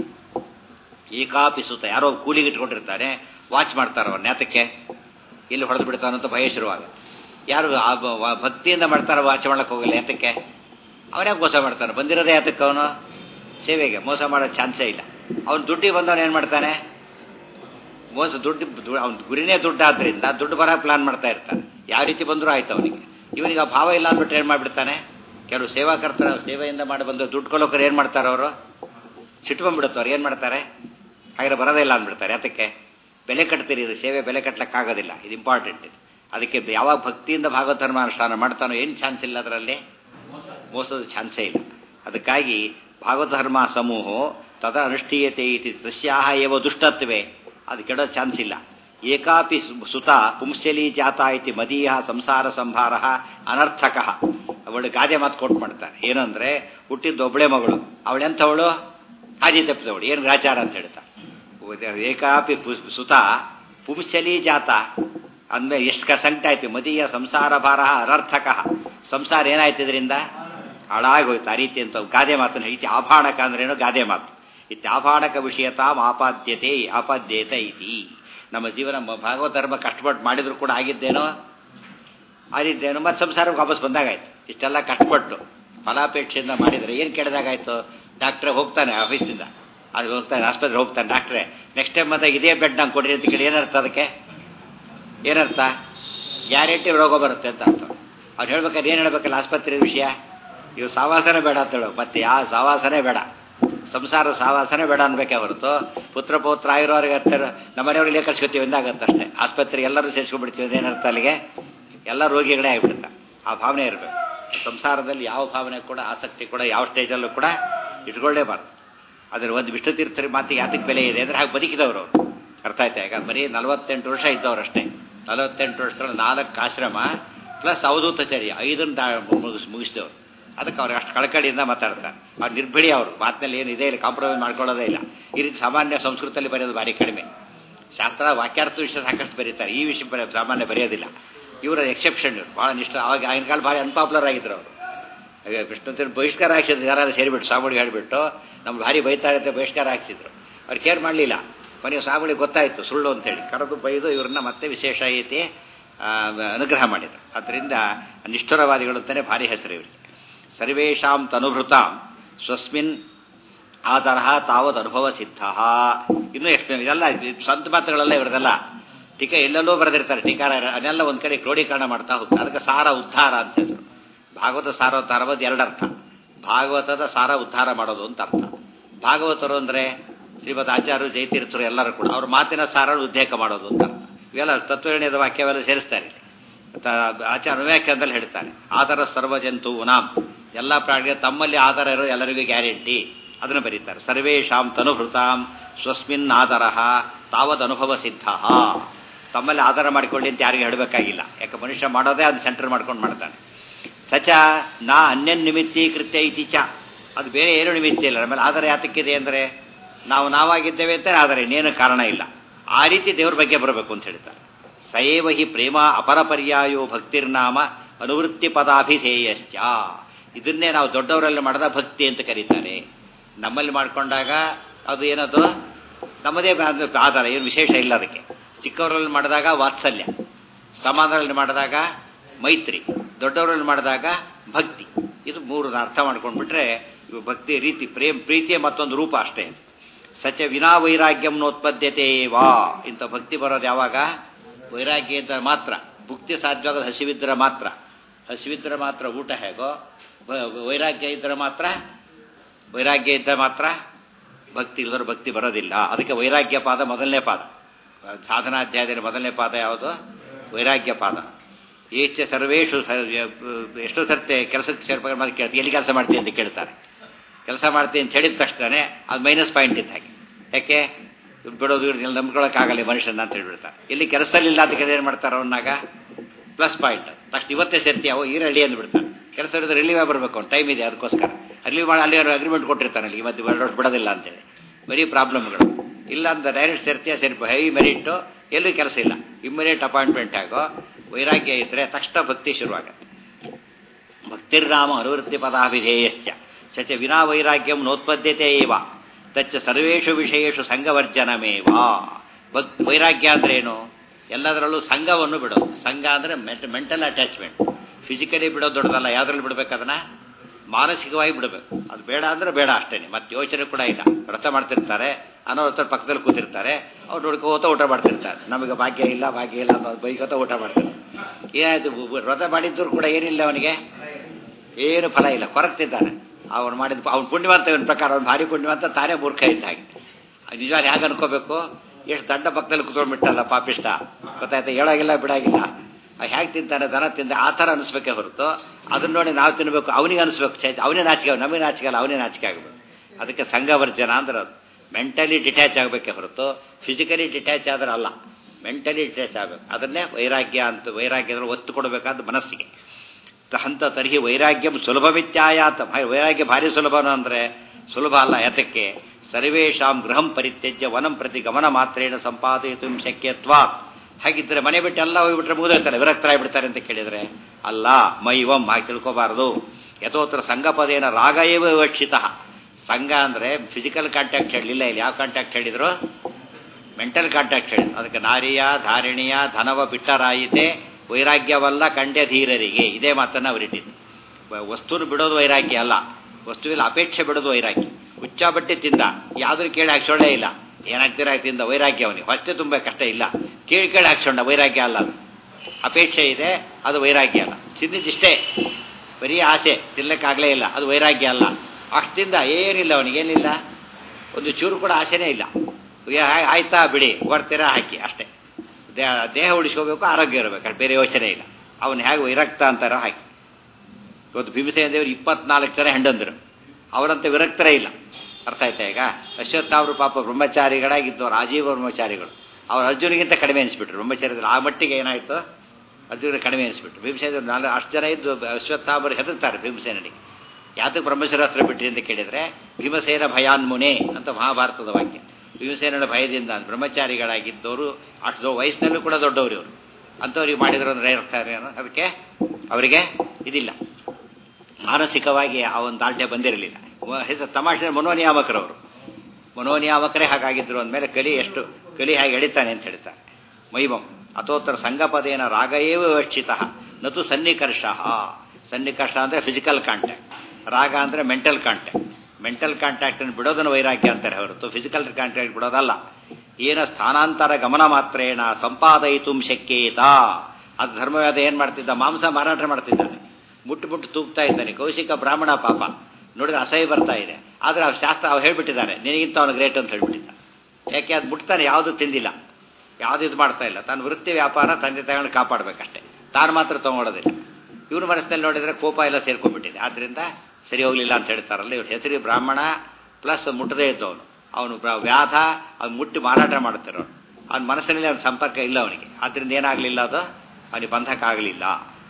ಏಕಾಪಿ ಸುತ್ತ ಯಾರೋ ಕೂಲಿಗೆ ಇಟ್ಕೊಂಡಿರ್ತಾನೆ ವಾಚ್ ಮಾಡ್ತಾರೆ ಅವ್ರನ್ನ ಯಾತಕ್ಕೆ ಎಲ್ಲಿ ಹೊಡೆದು ಬಿಡ್ತಾನಂತ ಭಯ ಶುರುವಾಗುತ್ತೆ ಯಾರು ಆ ಬ- ವ- ಭಕ್ತಿಯಿಂದ ಮಾಡ್ತಾರೆ ವಾಚ್ ಮಾಡಕ್ಕೆ ಹೋಗಲ್ಲ ಯಾತಕ್ಕೆ ಅವನ್ಯಾಕೆ ಮೋಸ ಮಾಡ್ತಾನೆ ಬಂದಿರೋದೇ ಯಾತಕ್ಕೆ ಅವನು ಸೇವೆಗೆ ಮೋಸ ಮಾಡೋ ಚಾನ್ಸೇ ಇಲ್ಲ ಅವನು ದುಡ್ಡಿಗೆ ಬಂದವನು ಏನು ಮಾಡ್ತಾನೆ ಮೋಸ ದುಡ್ಡು ಅವ್ನ ಗುರಿನೇ ದುಡ್ಡು ಆದ್ರಿಂದ ದುಡ್ಡು ಬರೋ ಪ್ಲಾನ್ ಮಾಡ್ತಾ ಇರ್ತಾನೆ ಯಾವ ರೀತಿ ಬಂದರೂ ಆಯ್ತು ಅವನಿಗೆ ಇವನಿಗೆ ಆ ಭಾವ ಇಲ್ಲ ಅಂದ್ಬಿಟ್ಟು ಏನು ಮಾಡಿಬಿಡ್ತಾನೆ ಕೆಲವು ಸೇವಾಕರ್ತರ ಸೇವೆಯಿಂದ ಮಾಡಿ ಬಂದು ದುಡ್ಡು ಕೊಲೋಕರು ಏನು ಮಾಡ್ತಾರೆ ಅವರು ಸಿಟ್ಕೊಂಡ್ಬಿಡುತ್ತೆ ಅವ್ರು ಏನು ಮಾಡ್ತಾರೆ ಹಾಗಾದ್ರೆ ಬರೋದೇ ಇಲ್ಲ ಅಂದ್ಬಿಡ್ತಾರೆ ಯಾತಕ್ಕೆ ಬೆಲೆ ಕಟ್ತೀರಿ ಇದು ಸೇವೆ ಬೆಲೆ ಕಟ್ಟಲಿಕ್ಕಾಗೋದಿಲ್ಲ ಇದು ಇಂಪಾರ್ಟೆಂಟ್ ಇದು ಅದಕ್ಕೆ ಯಾವಾಗ ಭಕ್ತಿಯಿಂದ ಭಾಗವತ ಧರ್ಮ ಅನುಷ್ಠಾನ ಮಾಡ್ತಾನೋ ಏನು ಚಾನ್ಸ್ ಇಲ್ಲ ಅದರಲ್ಲಿ ಮೋಸದ ಚಾನ್ಸೇ ಇಲ್ಲ ಅದಕ್ಕಾಗಿ ಭಾಗವತ ಧರ್ಮ ಸಮೂಹ ತದ ಅನುಷ್ಠೀಯತೆ ಇತಿ ತಸ್ಯಾಹ ಏವ ದುಷ್ಟತ್ವೇ ಅದು ಕೆಡೋ ಚಾನ್ಸ್ ಇಲ್ಲ ಏಕಾಪಿ ಸು- ಸುತ ಪುಂಶಲಿ ಜಾತ ಇತಿ ಮದೀಯ ಸಂಸಾರ ಸಂಭಾರ ಅನರ್ಥಕ ಅವಳು ಗಾದೆ ಮಾತು ಕೊಟ್ಟು ಮಾಡ್ತಾರೆ ಏನಂದ್ರೆ ಹುಟ್ಟಿದ್ದು ಒಬ್ಬಳೆ ಮಗಳು ಅವಳೆಂಥವಳು ಹಾದಿ ತಪ್ಪಿದವಳು ಏನು ಗ್ರಾಚಾರ ಅಂತ ಹೇಳ್ತಾ ಏಕಾಪಿ ಪು- ಸುತ ಪುಂಶಲಿ ಜಾತ ಅಂದ್ರೆ ಎಷ್ಟು ಕ ಸಂಕಟ ಆಯ್ತು ಮದೀಯ ಸಂಸಾರ ಭಾರ ಅನರ್ಥಕ ಸಂಸಾರ ಏನಾಯ್ತು ಇದರಿಂದ ಹಾಳಾಗೋಯ್ತು ಆ ರೀತಿ ಅಂತ ಗಾದೆ ಮಾತನ್ನು ಇತಿ ಆಭಾಣಕ ಅಂದ್ರೇನು ಗಾದೆ ಮಾತು ಇತಿ ಆಭಾಣಕ ವಿಷಯತಾಂ ಆಪಾದ್ಯತೆ ಆಪಾದ್ಯತೆ ಇತಿ ನಮ್ಮ ಜೀವನ ಮ- ಭಾಗವತ ಧರ್ಮ ಕಷ್ಟಪಟ್ಟು ಮಾಡಿದ್ರು ಕೂಡ ಆಗಿದ್ದೇನೋ ಆಗಿದ್ದೇನೋ ಮತ್ತೆ ಸಂಸಾರಕ್ಕೆ ವಾಪಸ್ ಬಂದಾಗಾಯ್ತು ಇಷ್ಟೆಲ್ಲ ಕಷ್ಟಪಟ್ಟು ಫಲಾಪೇಕ್ಷೆಯಿಂದ ಮಾಡಿದರೆ ಏನು ಕೆಡದಾಗಾಯ್ತು ಡಾಕ್ಟ್ರೆ ಹೋಗ್ತಾನೆ ಆಫೀಸಿಂದ ಅದು ಹೋಗ್ತಾನೆ ಆಸ್ಪತ್ರೆ ಹೋಗ್ತಾನೆ ಡಾಕ್ಟ್ರೆ ನೆಕ್ಸ್ಟ್ ಟೈಮ್ ಮತ್ತೆ ಇದೇ ಬೆಡ್ ನಂಗೆ ಕೊಡ್ರಿ ಅಂತ ಕೇಳಿ ಏನರ್ಥ ಅದಕ್ಕೆ ಏನರ್ಥ ಗ್ಯಾರಂಟಿ ರೋಗ ಬರುತ್ತೆ ಅಂತ ಅರ್ಥ ಅವ್ನು ಹೇಳ್ಬೇಕಾದ್ರೆ ಏನು ಹೇಳ್ಬೇಕಲ್ಲ ಆಸ್ಪತ್ರೆ ವಿಷಯ ಇವು ಸಾವಾಸನೆ ಬೇಡ ಅಂತ ಹೇಳೋ ಮತ್ತೆ ಯಾವ ಸಾವಾಸನೆ ಬೇಡ ಸಂಸಾರ ಸಾವಾಸನೆ ಬೇಡ ಅನ್ಬೇಕೆ ಹೊರತು ಪುತ್ರ ಪೌತ್ರ ಆಗಿರೋರಿಗೆ ಹತ್ತಿರ ನಮ್ಮನೆಯವ್ರಿಗೆ ಕಳ್ಸ್ಕೊತೀವಿ ಅಂದಾಗತ್ತೆ ಅಷ್ಟೇ ಆಸ್ಪತ್ರೆ ಎಲ್ಲರೂ ಸೇರಿಸ್ಕೊಂಡ್ಬಿಡ್ತೀವಿ ಏನರ್ಥ ಅಲ್ಲಿಗೆ ಎಲ್ಲ ರೋಗಿಗಳೇ ಆಗಿಬಿಡುತ್ತೆ ಆ ಭಾವನೆ ಇರಬೇಕು ಸಂಸಾರದಲ್ಲಿ ಯಾವ ಭಾವನೆ ಕೂಡ ಆಸಕ್ತಿ ಕೂಡ ಯಾವ ಸ್ಟೇಜಲ್ಲೂ ಕೂಡ ಇಟ್ಕೊಳ್ಳೇಬಾರ್ದು ಅದ್ರ ಒಂದು ವಿಷ್ಣು ತೀರ್ಥರ ಮಾತಿಗೆ ಯಾತಕ್ಕೆ ಬೆಲೆ ಇದೆ ಅಂದರೆ ಹಾಗೆ ಬದುಕಿದವರು ಅವರು ಅರ್ಥ ಆಯ್ತಾ ಈಗ ಬರೀ ನಲವತ್ತೆಂಟು ವರ್ಷ ಇದ್ದವ್ರು ಅಷ್ಟೇ ನಲವತ್ತೆಂಟು ವರ್ಷದಲ್ಲಿ ನಾಲ್ಕು ಆಶ್ರಮ ಪ್ಲಸ್ ಅವಧೂತಚರ್ಯ ಐದನ್ನು ದಾ ಮುಗಿಸ್ ಮುಗಿಸಿದವರು ಅದಕ್ಕೆ ಅವ್ರಿಗೆ ಅಷ್ಟು ಕಳಕಳಿಯಿಂದ ಮಾತಾಡ್ತಾರೆ ಅವ್ರು ನಿರ್ಬಿಡಿ ಅವರು ಮಾತಿನಲ್ಲಿ ಏನು ಇದೆ ಇಲ್ಲ ಕಾಂಪ್ರಮೈಸ್ ಮಾಡ್ಕೊಳ್ಳೋದೇ ಇಲ್ಲ ಈ ರೀತಿ ಸಾಮಾನ್ಯ ಸಂಸ್ಕೃತದಲ್ಲಿ ಬರೆಯೋದು ಭಾರಿ ಕಡಿಮೆ ಶಾಸ್ತ್ರ ವಾಕ್ಯಾರ್ಥ ವಿಷಯ ಸಾಕಷ್ಟು ಬರೀತಾರೆ ಈ ವಿಷಯ ಬರೆಯ ಸಾಮಾನ್ಯ ಬರೆಯೋದಿಲ್ಲ ಇವರ ಎಕ್ಸೆಪ್ಷನ್ ಇವರು ಭಾಳ ನಿಷ್ಠ ಅವಾಗ ಆಗಿನ ಕಾಲ ಭಾರಿ ಅನ್ಪಾಪ್ಯುಲರ್ ಆಗಿದ್ರು ಅವರು ಈಗ ಕೃಷ್ಣ ಬಹಿಷ್ಕಾರ ಹಾಕ್ಸಿದ್ರು ಯಾರು ಸೇರಿಬಿಟ್ಟು ಸಾಬುಳಿಗೆ ಹೇಳಿಬಿಟ್ಟು ನಮ್ಮ ಭಾರಿ ಬೈತಾ ಇರುತ್ತೆ ಬಹಿಷ್ಕಾರ ಹಾಕ್ಸಿದ್ರು ಅವ್ರು ಕೇರ್ ಮಾಡಲಿಲ್ಲ ಕೊನೆಗೆ ಸಾಬುಳಿಗೆ ಗೊತ್ತಾಯಿತು ಸುಳ್ಳು ಅಂತೇಳಿ ಕರೆದು ಬೈದು ಇವ್ರನ್ನ ಮತ್ತೆ ವಿಶೇಷ ಐತಿ ಆ, ಅನುಗ್ರಹ ಮಾಡಿದರು ಅದರಿಂದ ನಿಷ್ಠುರವಾದಿಗಳು ಅಂತಾನೆ ಭಾರಿ ಹೆಸರು ಇವರಿಗೆ ಸರ್ವೇಷಾಂ ತನುಭೃತಾಂ ಸ್ವಸ್ಮಿನ್ ಆ ತರಹ ತಾವದ್ ಅನುಭವ ಸಿದ್ಧ ಇನ್ನೂ ಎಷ್ಟು ಇದೆಲ್ಲ ಸ್ವಂತ ಮಾತುಗಳೆಲ್ಲ ಇವರದೆಲ್ಲ ಟೀಕೆ ಎಲ್ಲೆಲ್ಲೋ ಬರೆದಿರ್ತಾರೆ ಟೀಕಾರ ಅದನ್ನೆಲ್ಲ ಒಂದ್ ಕಡೆ ಕ್ರೋಢೀಕರಣ ಮಾಡ್ತಾ ಹೋಗ್ತಾರೆ ಅದಕ್ಕೆ ಸಾರ ಉದ್ಧಾರ ಅಂತ ಹೆಸರು ಭಾಗವತ ಸಾರೋದ್ಧಾರ ಅನ್ನೋದು ಎರಡರ್ಥ ಭಾಗವತದ ಸಾರ ಉದ್ಧಾರ ಮಾಡೋದು ಅಂತ ಅರ್ಥ ಭಾಗವತರು ಅಂದ್ರೆ ಶ್ರೀಮದ್ ಆಚಾರ್ಯರು ಜಯತೀರ್ಥರು ಎಲ್ಲರೂ ಕೂಡ ಅವ್ರ ಮಾತಿನ ಸಾರ ಉದ್ದೇಕ ಮಾಡೋದು ಅಂತ ಅರ್ಥ ಇವೆಲ್ಲ ತತ್ವನಿರ್ಣಯದ ವಾಕ್ಯವೆಲ್ಲ ಸೇರಿಸ್ತಾರೆ ತ- ಆಚಾರ ವ್ಯಾಖ್ಯಾನದಲ್ಲಿ ಹೇಳ್ತಾರೆ ಆಧಾರ ಸರ್ವ ಜಂತು ನಾಂ ಎಲ್ಲ ಪ್ರಾಣಿಗೆ ತಮ್ಮಲ್ಲಿ ಆಧಾರ ಇರೋ ಎಲ್ಲರಿಗೂ ಗ್ಯಾರಂಟಿ ಅದನ್ನು ಬರೀತಾರೆ ಸರ್ವೇಶಾಂ ತನುಭೃತಾಂ ಸ್ವಸ್ಮಿನ್ ಆಧಾರ ತಾವದ್ ಅನುಭವ ಸಿದ್ಧ ತಮ್ಮಲ್ಲಿ ಆಧಾರ ಮಾಡಿಕೊಳ್ಳಿ ಅಂತ ಯಾರಿಗೂ ಹೇಳಬೇಕಾಗಿಲ್ಲ ಯಾಕೆ ಮನುಷ್ಯ ಮಾಡೋದೇ ಅದು ಸೆಂಟರ್ ಮಾಡ್ಕೊಂಡು ಮಾಡ್ತಾನೆ ಸಚ ನಾ ಅನ್ಯನ್ ನಿಮಿತ್ತೀಕೃತ್ಯ ಇತಿ ಚ ಅದು ಬೇರೆ ಏನು ನಿಮಿತ್ತ ಇಲ್ಲ ಆಮೇಲೆ ಆಧಾರ ಯಾತಕ್ಕಿದೆ ಅಂದರೆ ನಾವು ನಾವಾಗಿದ್ದೇವೆ ಅಂತ ಆಧಾರ ಇನ್ನೇನು ಕಾರಣ ಇಲ್ಲ ಆ ರೀತಿ ದೇವ್ರ ಬಗ್ಗೆ ಬರಬೇಕು ಅಂತ ಹೇಳ್ತಾರೆ ಸಯೇವ ಹಿ ಪ್ರೇಮ ಅಪರ ಪರ್ಯಾಯೋ ಭಕ್ತಿರ್ನಾಮ ಅನುವೃತ್ತಿ ಪದಾಭಿಧೇಯಶ್ಚ ಇದನ್ನೇ ನಾವು ದೊಡ್ಡವರಲ್ಲಿ ಮಾಡಿದ ಭಕ್ತಿ ಅಂತ ಕರೀತಾರೆ ನಮ್ಮಲ್ಲಿ ಮಾಡ್ಕೊಂಡಾಗ ಅದು ಏನದು ನಮ್ಮದೇ ಬ- ಆಧಾರ ಏನು ವಿಶೇಷ ಇಲ್ಲ ಅದಕ್ಕೆ ಚಿಕ್ಕವರಲ್ಲಿ ಮಾಡಿದಾಗ ವಾತ್ಸಲ್ಯ ಸಮಾನರಲ್ಲಿ ಮಾಡಿದಾಗ ಮೈತ್ರಿ ದೊಡ್ಡವರಲ್ಲಿ ಮಾಡಿದಾಗ ಭಕ್ತಿ ಇದು ಮೂರು ಅರ್ಥ ಮಾಡ್ಕೊಂಡ್ಬಿಟ್ರೆ ಇವು ಭಕ್ತಿ ರೀತಿ ಪ್ರೇಮ್ ಪ್ರೀತಿಯ ಮತ್ತೊಂದು ರೂಪ ಅಷ್ಟೇ ಸಚ ವಿನಾ ವೈರಾಗ್ಯಂ ನೋತ್ಪದ್ಯತೆ ವಾ ಇಂಥ ಭಕ್ತಿ ಬರೋದು ಯಾವಾಗ ವೈರಾಗ್ಯ ಇದ್ದರೆ ಮಾತ್ರ ಭುಕ್ತಿ ಸಾಧ್ಯವಾಗೋದು ಹಸಿವಿದ್ದರೆ ಮಾತ್ರ ಹಸಿವಿದ್ದರೆ ಮಾತ್ರ ಊಟ ಹೇಗೋ ಬ- ವೈರಾಗ್ಯ ಇದ್ದರೆ ಮಾತ್ರ ವೈರಾಗ್ಯ ಇದ್ದರೆ ಮಾತ್ರ ಭಕ್ತಿ ಇಲ್ಲದ್ರೆ ಭಕ್ತಿ ಬರೋದಿಲ್ಲ ಅದಕ್ಕೆ ವೈರಾಗ್ಯ ಪಾದ ಮೊದಲನೇ ಪಾದ ಸಾಧನಾಧ್ಯಾಯದಲ್ಲಿ ಮೊದಲನೇ ಪಾದ ಯಾವುದು ವೈರಾಗ್ಯ ಪಾದ ಈಚ ಸರ್ವೇಶು ಸ- ಎಷ್ಟೋ ಸರ್ತೆ ಕೆಲಸಕ್ಕೆ ಸೇರ್ಪಡೆ ಮಾಡಿ ಕೇಳ್ತೀವಿ ಎಲ್ಲಿ ಕೆಲಸ ಮಾಡ್ತೀವಿ ಅಂತ ಕೇಳ್ತಾರೆ ಕೆಲಸ ಮಾಡ್ತೀನಿ ಅಂತ ಹೇಳಿದ ತಕ್ಷಣ ಅದು ಮೈನಸ್ ಪಾಯಿಂಟ್ ಇದ್ದ ಹಾಗೆ ಯಾಕೆ ಇವ್ರು ಬಿಡೋದು ಇವ್ರನ್ನೆಲ್ಲ ನಂಬ್ಕೊಳಕ್ಕಾಗಲ್ಲ ಮನುಷ್ಯನ ಅಂತ ಹೇಳ್ಬಿಡ್ತಾರೆ ಇಲ್ಲಿ ಕೆಲಸದಲ್ಲಿಲ್ಲ ಅಂತ ಕೇಳಿ ಏನು ಮಾಡ್ತಾರೆ ಅವನಾಗ ಪ್ಲಸ್ ಪಾಯಿಂಟ್ ತಕ್ಷಣ ಇವತ್ತೇ ಸೇರ್ತೀಯ ಅವು ಈ ರೆಡಿ ಅಂದ್ಬಿಡ್ತಾನೆ ಕೆಲಸ ಇರೋದು ರಿಲೀವೇ ಬರಬೇಕು ಅವ್ನು ಟೈಮ್ ಇದೆ ಅದಕ್ಕೋಸ್ಕರ ರಿಲೀವ್ ಮಾಡಿ ಅಲ್ಲಿ ಅಗ್ರಿಮೆಂಟ್ ಕೊಟ್ಟಿರ್ತಾನೆ ಅಲ್ಲಿ ಇವತ್ತು ಎರಡು ವರ್ಷ ಬಿಡೋದಿಲ್ಲ ಅಂತೇಳಿ ಬರೀ ಪ್ರಾಬ್ಲಮ್ಗಳು ಇಲ್ಲ ಅಂತ ಡೈರೆಕ್ಟ್ ಸೇರ್ತೀಯ ಸೇರ್ಪ ಹೈ ಮೆರಿಟು ಎಲ್ಲೂ ಕೆಲಸ ಇಲ್ಲ ಇಮ್ಮಿಡಿಯೇಟ್ ಅಪಾಯಿಂಟ್ಮೆಂಟ್ ಆಗೋ ವೈರಾಗ್ಯ ಇದ್ದರೆ ತಕ್ಷಣ ಭಕ್ತಿ ಶುರುವಾಗುತ್ತೆ ಭಕ್ತಿರ್ನಾಮ ಅನುವೃತ್ತಿ ಪದಾಭಿಧೇಯಶ್ಚ ಸಚ ವಿನಾ ವೈರಾಗ್ಯಂ ನೋತ್ಪದ್ಯತೆ ಏವ ತಚ್ಚ ಸರ್ವೇಷು ವಿಷಯೇಷು ಸಂಘವರ್ಜನಮೇವ ಭಕ್ ವೈರಾಗ್ಯ ಅಂದ್ರೆ ಏನು ಎಲ್ಲದರಲ್ಲೂ ಸಂಘವನ್ನು ಬಿಡೋದು ಸಂಘ ಅಂದರೆ ಮೆಂಟಲ್ ಅಟ್ಯಾಚ್ಮೆಂಟ್ ಫಿಸಿಕಲಿ ಬಿಡೋದು ದೊಡ್ಡದಲ್ಲ ಯಾವ್ದ್ರಲ್ಲಿ ಬಿಡ್ಬೇಕು ಅದನ್ನ ಮಾನಸಿಕವಾಗಿ ಬಿಡಬೇಕು ಅದು ಬೇಡ ಅಂದ್ರೆ ಬೇಡ ಅಷ್ಟೇನೆ ಮತ್ತೆ ಯೋಚನೆ ಕೂಡ ಇಲ್ಲ ವ್ರತ ಮಾಡ್ತಿರ್ತಾರೆ ಅನವೃತ್ತ ಪಕ್ಕದಲ್ಲಿ ಕೂತಿರ್ತಾರೆ ಅವ್ರು ನೋಡ್ಕೋತ ಊಟ ಮಾಡ್ತಿರ್ತಾರೆ ನಮಗೆ ಭಾಗ್ಯ ಇಲ್ಲ ಭಾಗ್ಯ ಇಲ್ಲ ಅನ್ನೋದು ಬೈಕೋತ ಊಟ ಮಾಡ್ತಾರೆ ಏನಾಯ್ತು ವ್ರತ ಮಾಡಿದ್ರು ಕೂಡ ಏನಿಲ್ಲ ಅವನಿಗೆ ಏನು ಫಲ ಇಲ್ಲ ಕೊರಗ್ತಿದ್ದಾನೆ ಅವನು ಮಾಡಿದ ಅವ್ನು ಪುಣ್ಯವಂತ ಇವನ ಪ್ರಕಾರ ಅವ್ನು ಭಾರಿ ಪುಣ್ಯವಂತ ತಾನೇ ಮೂರ್ಖ ಇದ್ದ ಹಾಗೆ ನಿಜವಾಗಿ ಹೇಗೆ ಅನ್ಕೋಬೇಕು ಎಷ್ಟು ದಡ್ಡ ಪಕ್ಕದಲ್ಲಿ ಕುತ್ಕೊಂಡ್ಬಿಟ್ಟಲ್ಲ ಪಾಪಿಷ್ಟ ಗೊತ್ತಾಯ್ತಾ ಹೇಳಾಗಿಲ್ಲ ಬಿಡಾಗಿಲ್ಲ ಹೇಗೆ ತಿಂತಾನೆ ದನ ತಿಂದ ಆ ಥರ ಅನಿಸ್ಬೇಕೇ ಹೊರತು ಅದನ್ನ ನೋಡಿ ನಾವು ತಿನ್ಬೇಕು ಅವನಿಗೆ ಅನಿಸ್ಬೇಕು ಚೈತ ಅವನೇ ನಾಚಿಕೆ ನಮಗೆ ನಾಚಿಕೆ ಅಲ್ಲ ಅವನೇ ನಾಚಿಕೆ ಆಗಬೇಕು ಅದಕ್ಕೆ ಸಂಘವರ್ಜನ ಅಂದ್ರೆ ಅದು ಮೆಂಟಲಿ ಡಿಟ್ಯಾಚ್ ಆಗಬೇಕೇ ಹೊರತು ಫಿಸಿಕಲಿ ಡಿಟ್ಯಾಚ್ ಆದ್ರೆ ಅಲ್ಲ ಮೆಂಟಲಿ ಡಿಟ್ಯಾಚ್ ಆಗಬೇಕು ಅದನ್ನೇ ವೈರಾಗ್ಯ ಅಂತ ವೈರಾಗ್ಯ ಅಂದ್ರೆ ಒತ್ತು ಕೊಡಬೇಕಾದ ಮನಸ್ಸಿಗೆ ಹಂತ ತರ್ಹಿ ವೈರಾಗ್ಯಂ ಸುಲಭವಿತ್ಯಾಯಾತ ವೈರಾಗ್ಯ ಭಾರಿ ಸುಲಭನ ಅಂದ್ರೆ ಸುಲಭ ಅಲ್ಲ ಯಾತಕ್ಕೆ ಸರ್ವೇಶಾಂ ಗೃಹಂ ಪರಿತ್ಯಜ್ಯ ವನಂ ಪ್ರತಿ ಗಮನ ಮಾತ್ರೇಣ ಸಂಪಾದಯಿತು ಶಕ್ಯತ್ವ ಹಾಗಿದ್ರೆ ಮನೆ ಬಿಟ್ಟು ಎಲ್ಲ ಹೋಗ್ಬಿಟ್ರೆ ಮುಗಿದೋಗ್ತಾರೆ ವಿರಕ್ತರಾಗ್ಬಿಡ್ತಾರೆ ಅಂತ ಕೇಳಿದ್ರೆ ಅಲ್ಲ ಮೈವಂ ಹಾಗೆ ತಿಳ್ಕೋಬಾರದು ಯಥೋತ್ರ ಸಂಘಪದೇನ ರಾಗ ಏವ ವಿವಕ್ಷಿತ ಸಂಘ ಅಂದ್ರೆ ಫಿಸಿಕಲ್ ಕಾಂಟ್ಯಾಕ್ಟ್ ಹೇಳಲಿಲ್ಲ ಇಲ್ಲಿ ಯಾವ ಕಾಂಟ್ಯಾಕ್ಟ್ ಹೇಳಿದ್ರು ಮೆಂಟಲ್ ಕಾಂಟ್ಯಾಕ್ಟ್ ಹೇಳಿದ್ರು ಅದಕ್ಕೆ ನಾರಿಯ ಧಾರಿಣಿಯ ಧನವ ಬಿಟ್ಟರಾಯಿತೆ ವೈರಾಗ್ಯವಲ್ಲ ಕಂಡ್ಯ ಧೀರರಿಗೆ ಇದೇ ಮಾತನ್ನ ಅವರಿಟ್ಟಿದ್ದು ವಸ್ತುನ ಬಿಡೋದು ವೈರಾಗ್ಯ ಅಲ್ಲ ವಸ್ತುವಿನ ಅಪೇಕ್ಷೆ ಬಿಡೋದು ವೈರಾಗ್ಯ ಹುಚ್ಚ ಬಟ್ಟೆ ತಿಂದ ಯಾವ್ದ್ರ ಕೇಳಿ ಹಾಕ್ಸೋಳೇ ಇಲ್ಲ ಏನಾಗ್ತೀರಾ ತಿಂದ ವೈರಾಗ್ಯ ಅವನಿಗೆ ಹೊಟ್ಟೆ ತುಂಬ ಕಷ್ಟ ಇಲ್ಲ ಕೇಳಿ ಕೇಳಿ ಹಾಕ್ಸೋಣ ವೈರಾಗ್ಯ ಅಲ್ಲ ಅದು ಅಪೇಕ್ಷೆ ಇದೆ ಅದು ವೈರಾಗ್ಯ ಅಲ್ಲ ತಿಂದಿದ್ದಿಷ್ಟೇ ಬರೀ ಆಸೆ ತಿನ್ನಕ್ಕಾಗಲೇ ಇಲ್ಲ ಅದು ವೈರಾಗ್ಯ ಅಲ್ಲ ಅಷ್ಟಿಂದ ಏನಿಲ್ಲ ಅವನಿಗೇನಿಲ್ಲ ಒಂದು ಚೂರು ಕೂಡ ಆಸೆನೇ ಇಲ್ಲ ಯಾ- ಆಯ್ತಾ ಬಿಡಿ ಕೊಡ್ತೀರಾ ಹಾಕಿ ಅಷ್ಟೇ ದೇ- ದೇಹ ಉಳಿಸ್ಕೋಬೇಕು ಆರೋಗ್ಯ ಇರಬೇಕು ಅಷ್ಟು ಬೇರೆ ಯೋಚನೆ ಇಲ್ಲ ಅವನು ಹೇಗೆ ವಿರಕ್ತ ಅಂತಾರೋ ಹಾಕಿ ಇವತ್ತು ಭೀಮಸೇನ ದೇವರು ಇಪ್ಪತ್ನಾಲ್ಕು ಜನ ಹೆಂಡಂದರು ಅವರಂತೆ ವಿರಕ್ತರೇ ಇಲ್ಲ ಅರ್ಥ ಆಯ್ತಾ ಈಗ ಅಶ್ವತ್ಥಾವರು ಪಾಪ ಬ್ರಹ್ಮಚಾರಿಗಳಾಗಿದ್ದವರು ಆಜೀವ ಬ್ರಹ್ಮಚಾರಿಗಳು ಅವ್ರು ಅರ್ಜುನಿಗಿಂತ ಕಡಿಮೆ ಅನಿಸ್ಬಿಟ್ರು ಬ್ರಹ್ಮಚಾರಿಗಳು ಆ ಮಟ್ಟಿಗೆ ಏನಾಯಿತು ಅರ್ಜುನ ಕಡಿಮೆ ಅನಿಸ್ಬಿಟ್ರು ಭೀಮಸೇನ ನಾಲ್ಕು ಅಷ್ಟು ಜನ ಇದ್ದು ಅಶ್ವತ್ಥಾಮರು ಹೆದರ್ತಾರೆ ಭೀಮಸೇನಿಗೆ ಯಾತಕ್ಕೆ ಬ್ರಹ್ಮಶರಾಸ್ತ್ರ ಬಿಟ್ರಿ ಅಂತ ಕೇಳಿದ್ರೆ ಭೀಮಸೇನ ಭಯಾನ್ಮುನೆ ಅಂತ ಮಹಾಭಾರತದ ವಾಕ್ಯ ಭೀಮಸೇನ ಭಯದಿಂದ ಬ್ರಹ್ಮಚಾರಿಗಳಾಗಿದ್ದವರು ಅಷ್ಟು ವಯಸ್ಸಿನಲ್ಲೂ ಕೂಡ ದೊಡ್ಡವರು ಇವರು ಅಂಥವ್ರಿಗೆ ಮಾಡಿದ್ರು ಅಂದ್ರೆ ಏನಾಗ್ತಾರೆ ಅದಕ್ಕೆ ಅವರಿಗೆ ಇದಿಲ್ಲ ಮಾನಸಿಕವಾಗಿ ಆ ಒಂದು ದಾರ್ಢ್ಯ ಬಂದಿರಲಿಲ್ಲ ಹೆಸರು ತಮಾಷೆ ಮನೋನಿಯಾಮಕರವರು ಮನೋನಿಯಾಮಕರೇ ಹಾಗಾಗಿದ್ರು ಅಂದಮೇಲೆ ಕಲಿ ಎಷ್ಟು ಕಲಿ ಹಾಗೆ ಎಳಿತಾನೆ ಅಂತ ಹೇಳ್ತಾರೆ ಮೈಮಂ ಅಥೋತ್ತರ ಸಂಗಪದೇನ ರಾಗಯೇವ ವಿವಕ್ಷಿತ ನತು ಸನ್ನಿಕರ್ಷ ಸನ್ನಿಕರ್ಷ ಅಂದರೆ ಫಿಸಿಕಲ್ ಕಾಂಟ್ಯಾಕ್ಟ್ ರಾಗ ಅಂದರೆ ಮೆಂಟಲ್ ಕಾಂಟ್ಯಾಕ್ಟ್ ಮೆಂಟಲ್ ಕಾಂಟ್ಯಾಕ್ಟನ್ನು ಬಿಡೋದನ್ನು ವೈರಾಗ್ಯ ಅಂತಾರೆ ಹೊರತು ಫಿಸಿಕಲ್ ಕಾಂಟ್ಯಾಕ್ಟ್ ಬಿಡೋದಲ್ಲ ಏನ ಸ್ಥಾನಾಂತರ ಗಮನ ಮಾತ್ರೇಣ ಸಂಪಾದಯಿತು ಶಕ್ಯೇತ ಅದು ಧರ್ಮವಾದ ಏನು ಮಾಡ್ತಿದ್ದ ಮಾಂಸ ಮಾರಾಟ ಮಾಡ್ತಿದ್ದಾನೆ ಮುಟ್ಟು ಮುಟ್ಟು ತೂಗ್ತಾ ಇದ್ದಾನೆ ಕೌಶಿಕ ಬ್ರಾಹ್ಮಣ ಪಾಪ ನೋಡಿದ್ರೆ ಅಸಹ್ಯ ಬರ್ತಾ ಇದೆ ಆದರೆ ಅವ್ರು ಶಾಸ್ತ್ರ ಅವ್ರು ಹೇಳ್ಬಿಟ್ಟಿದ್ದಾರೆ ನಿನಗಿಂತ ಅವನು ಗ್ರೇಟ್ ಅಂತ ಹೇಳ್ಬಿಟ್ಟಿದ್ದ ಯಾಕೆ ಅದು ಮುಟ್ತಾನೆ ಯಾವುದು ತಿಂದಿಲ್ಲ ಯಾವುದು ಇದು ಮಾಡ್ತಾ ಇಲ್ಲ ತಾನು ವೃತ್ತಿ ವ್ಯಾಪಾರ ತಂದೆ ತಗೊಂಡು ಕಾಪಾಡಬೇಕಷ್ಟೇ ತಾನು ಮಾತ್ರ ತಗೊಳ್ಳೋದಿಲ್ಲ ಇವ್ರ ಮನಸ್ಸಿನಲ್ಲಿ ನೋಡಿದ್ರೆ ಕೋಪ ಎಲ್ಲ ಸೇರ್ಕೊಂಡ್ಬಿಟ್ಟಿದೆ ಆದ್ದರಿಂದ ಸರಿ ಹೋಗ್ಲಿಲ್ಲ ಅಂತ ಹೇಳ್ತಾರಲ್ಲ ಇವ್ರ ಹೆಸರು ಬ್ರಾಹ್ಮಣ ಪ್ಲಸ್ ಮುಟ್ಟದೇ ಇದ್ದವನು ಅವನು ವ್ಯಾಧ ಅವ್ನು ಮುಟ್ಟಿ ಮಾರಾಟ ಮಾಡುತ್ತಿರೋನು ಅವನ ಮನಸ್ಸಿನಲ್ಲಿ ಅವನ ಸಂಪರ್ಕ ಇಲ್ಲ ಅವನಿಗೆ ಆದ್ದರಿಂದ ಏನಾಗಲಿಲ್ಲ ಅದು ಅವನಿಗೆ ಬಂಧಕ ಆಗಲಿಲ್ಲ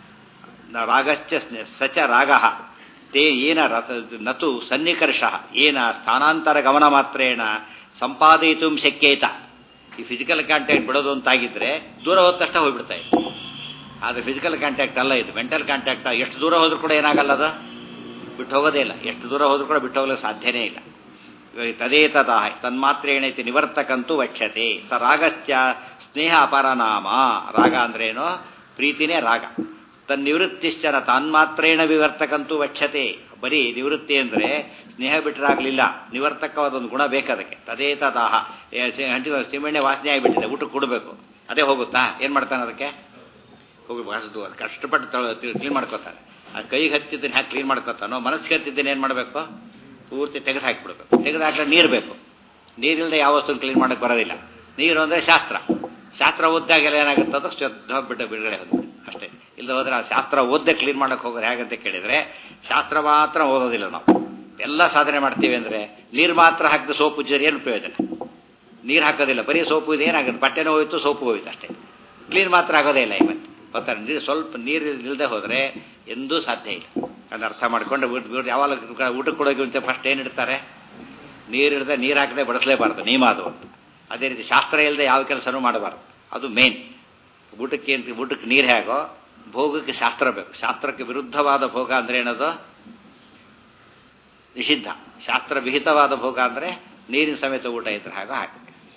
ರಾಗಶ್ಚ ಸಚ ರಾಗ ತೇ ಏನ ರಥ ನತು ಸನ್ನಿಕರ್ಷ ಏನ ಸ್ಥಾನಾಂತರ ಗಮನ ಮಾತ್ರೇಣ ಸಂಪಾದಯಿತು ಶಕ್ಯೇತ ಈ ಫಿಸಿಕಲ್ ಕಾಂಟ್ಯಾಕ್ಟ್ ಬಿಡೋದು ಅಂತಾಗಿದ್ರೆ ದೂರ ಹೋದ ತಕ್ಷಣ ಹೋಗ್ಬಿಡ್ತಾ ಇತ್ತು ಆದರೆ ಫಿಸಿಕಲ್ ಕಾಂಟ್ಯಾಕ್ಟ್ ಅಲ್ಲ ಇದು ಮೆಂಟಲ್ ಕಾಂಟ್ಯಾಕ್ಟ್ ಎಷ್ಟು ದೂರ ಹೋದ್ರೂ ಕೂಡ ಏನಾಗಲ್ಲ ಅದು ಬಿಟ್ಟು ಹೋಗೋದೇ ಇಲ್ಲ ಎಷ್ಟು ದೂರ ಹೋದ್ರೂ ಕೂಡ ಬಿಟ್ಟು ಹೋಗಲು ಸಾಧ್ಯನೇ ಇಲ್ಲ ತದೇ ತದಾ ತನ್ಮಾತ್ರೇಣೈತಿ ನಿವರ್ತಕಂತೂ ವಕ್ಷತೆ ಸ ರಾಗಶ್ಚ ಸ್ನೇಹ ಅಪರನಾಮ ರಾಗ ಅಂದ್ರೇನು ಪ್ರೀತಿನೇ ರಾಗ ತನ್ನಿವೃತ್ತಿಶ್ಚರ ತಾನ್ಮಾತ್ರೇಣ ವಿವರ್ತಕಂತೂ ವಕ್ಷತೆ ಬರೀ ನಿವೃತ್ತಿ ಅಂದರೆ ಸ್ನೇಹ ಬಿಟ್ಟರಾಗಲಿಲ್ಲ ನಿವರ್ತಕವಾದ ಒಂದು ಗುಣ ಬೇಕದಕ್ಕೆ ತದೇ ತದಾಹ ಸಿಮೆಣ್ಣೆ ವಾಸನೆ ಆಗಿಬಿಟ್ಟಿದೆ ಊಟಕ್ಕೆ ಕೊಡಬೇಕು ಅದೇ ಹೋಗುತ್ತಾ ಏನು ಮಾಡ್ತಾನೆ ಅದಕ್ಕೆ ಹೋಗಿ ಬಾಸದು ಅದು ಕಷ್ಟಪಟ್ಟು ಕ್ಲೀನ್ ಮಾಡ್ಕೋತಾನೆ ಆ ಕೈಗೆ ಹತ್ತಿದ್ದನ್ನು ಹ್ಯಾಕೆ ಕ್ಲೀನ್ ಮಾಡ್ಕೋತಾನೋ ಮನಸ್ಸಿಗೆ ಹತ್ತಿದ್ದನ್ನು ಏನು ಮಾಡಬೇಕು ಪೂರ್ತಿ ತೆಗೆದು ಹಾಕಿಬಿಡ್ಬೇಕು ತೆಗೆದು ಹಾಕಲು ನೀರು ಬೇಕು ನೀರಿಲ್ಲದೆ ಯಾವ ವಸ್ತುನ ಕ್ಲೀನ್ ಮಾಡೋಕ್ಕೆ ಬರೋದಿಲ್ಲ ನೀರು ಅಂದರೆ ಶಾಸ್ತ್ರ ಶಾಸ್ತ್ರ ಓದ್ದಾಗೆಲ್ಲ ಏನಾಗುತ್ತೆ ಅದು ಶುದ್ಧ ಬಿಟ್ಟು ಬಿಡುಗಡೆ ಹೋಗುತ್ತೆ ಅಷ್ಟೇ ಇಲ್ಲ ಹೋದ್ರೆ ಆ ಶಾಸ್ತ್ರ ಓದ್ದೆ ಕ್ಲೀನ್ ಮಾಡಕ್ಕೆ ಹೋಗೋದು ಹೇಗಂತ ಕೇಳಿದ್ರೆ ಶಾಸ್ತ್ರ ಮಾತ್ರ ಓದೋದಿಲ್ಲ ನಾವು ಎಲ್ಲ ಸಾಧನೆ ಮಾಡ್ತೀವಿ ಅಂದರೆ ನೀರು ಮಾತ್ರ ಹಾಕಿದ ಸೋಪು ಜರಿ ಏನು ಪ್ರಯೋಜನ ನೀರು ಹಾಕೋದಿಲ್ಲ ಬರೀ ಸೋಪು ಇದೆ ಏನಾಗುತ್ತೆ ಬಟ್ಟೆನೂ ಹೋಯ್ತು ಸೋಪು ಹೋಯ್ತು ಅಷ್ಟೇ ಕ್ಲೀನ್ ಮಾತ್ರ ಆಗೋದೇ ಇಲ್ಲ ಇವತ್ತು ಗೊತ್ತಾ ನೀರು ಸ್ವಲ್ಪ ನೀರು ಇಲ್ಲದೆ ಹೋದರೆ ಎಂದೂ ಸಾಧ್ಯ ಇಲ್ಲ ಅದನ್ನ ಅರ್ಥ ಮಾಡ್ಕೊಂಡು ಊಟ ಯಾವಾಗ ಊಟಕ್ಕೆ ಕೊಡೋಕೆ ಮುಂಚೆ ಫಸ್ಟ್ ಏನು ಇಡ್ತಾರೆ ನೀರು ಇಡದೆ ನೀರು ಹಾಕದೆ ಬಡಿಸಲೇಬಾರ್ದು ನಿಯಮ ಅದು ಅಂತ ಅದೇ ರೀತಿ ಶಾಸ್ತ್ರ ಇಲ್ಲದೆ ಯಾವ ಕೆಲಸನೂ ಮಾಡಬಾರ್ದು ಅದು ಮೇನ್ ಊಟಕ್ಕೆ ಅಂತ ಊಟಕ್ಕೆ ನೀರು ಹೇಗೋ ಭೋಗಕ್ಕೆ ಶಾಸ್ತ್ರ ಬೇಕು ಶಾಸ್ತ್ರಕ್ಕೆ ವಿರುದ್ಧವಾದ ಭೋಗ ಅಂದ್ರೆ ಏನದು ನಿಷಿದ್ಧ ಶಾಸ್ತ್ರ ವಿಹಿತವಾದ ಭೋಗ ಅಂದರೆ ನೀರಿನ ಸಮೇತ ಊಟ ಇದ್ರೆ ಹಾಗೆ ಹಾಕಿ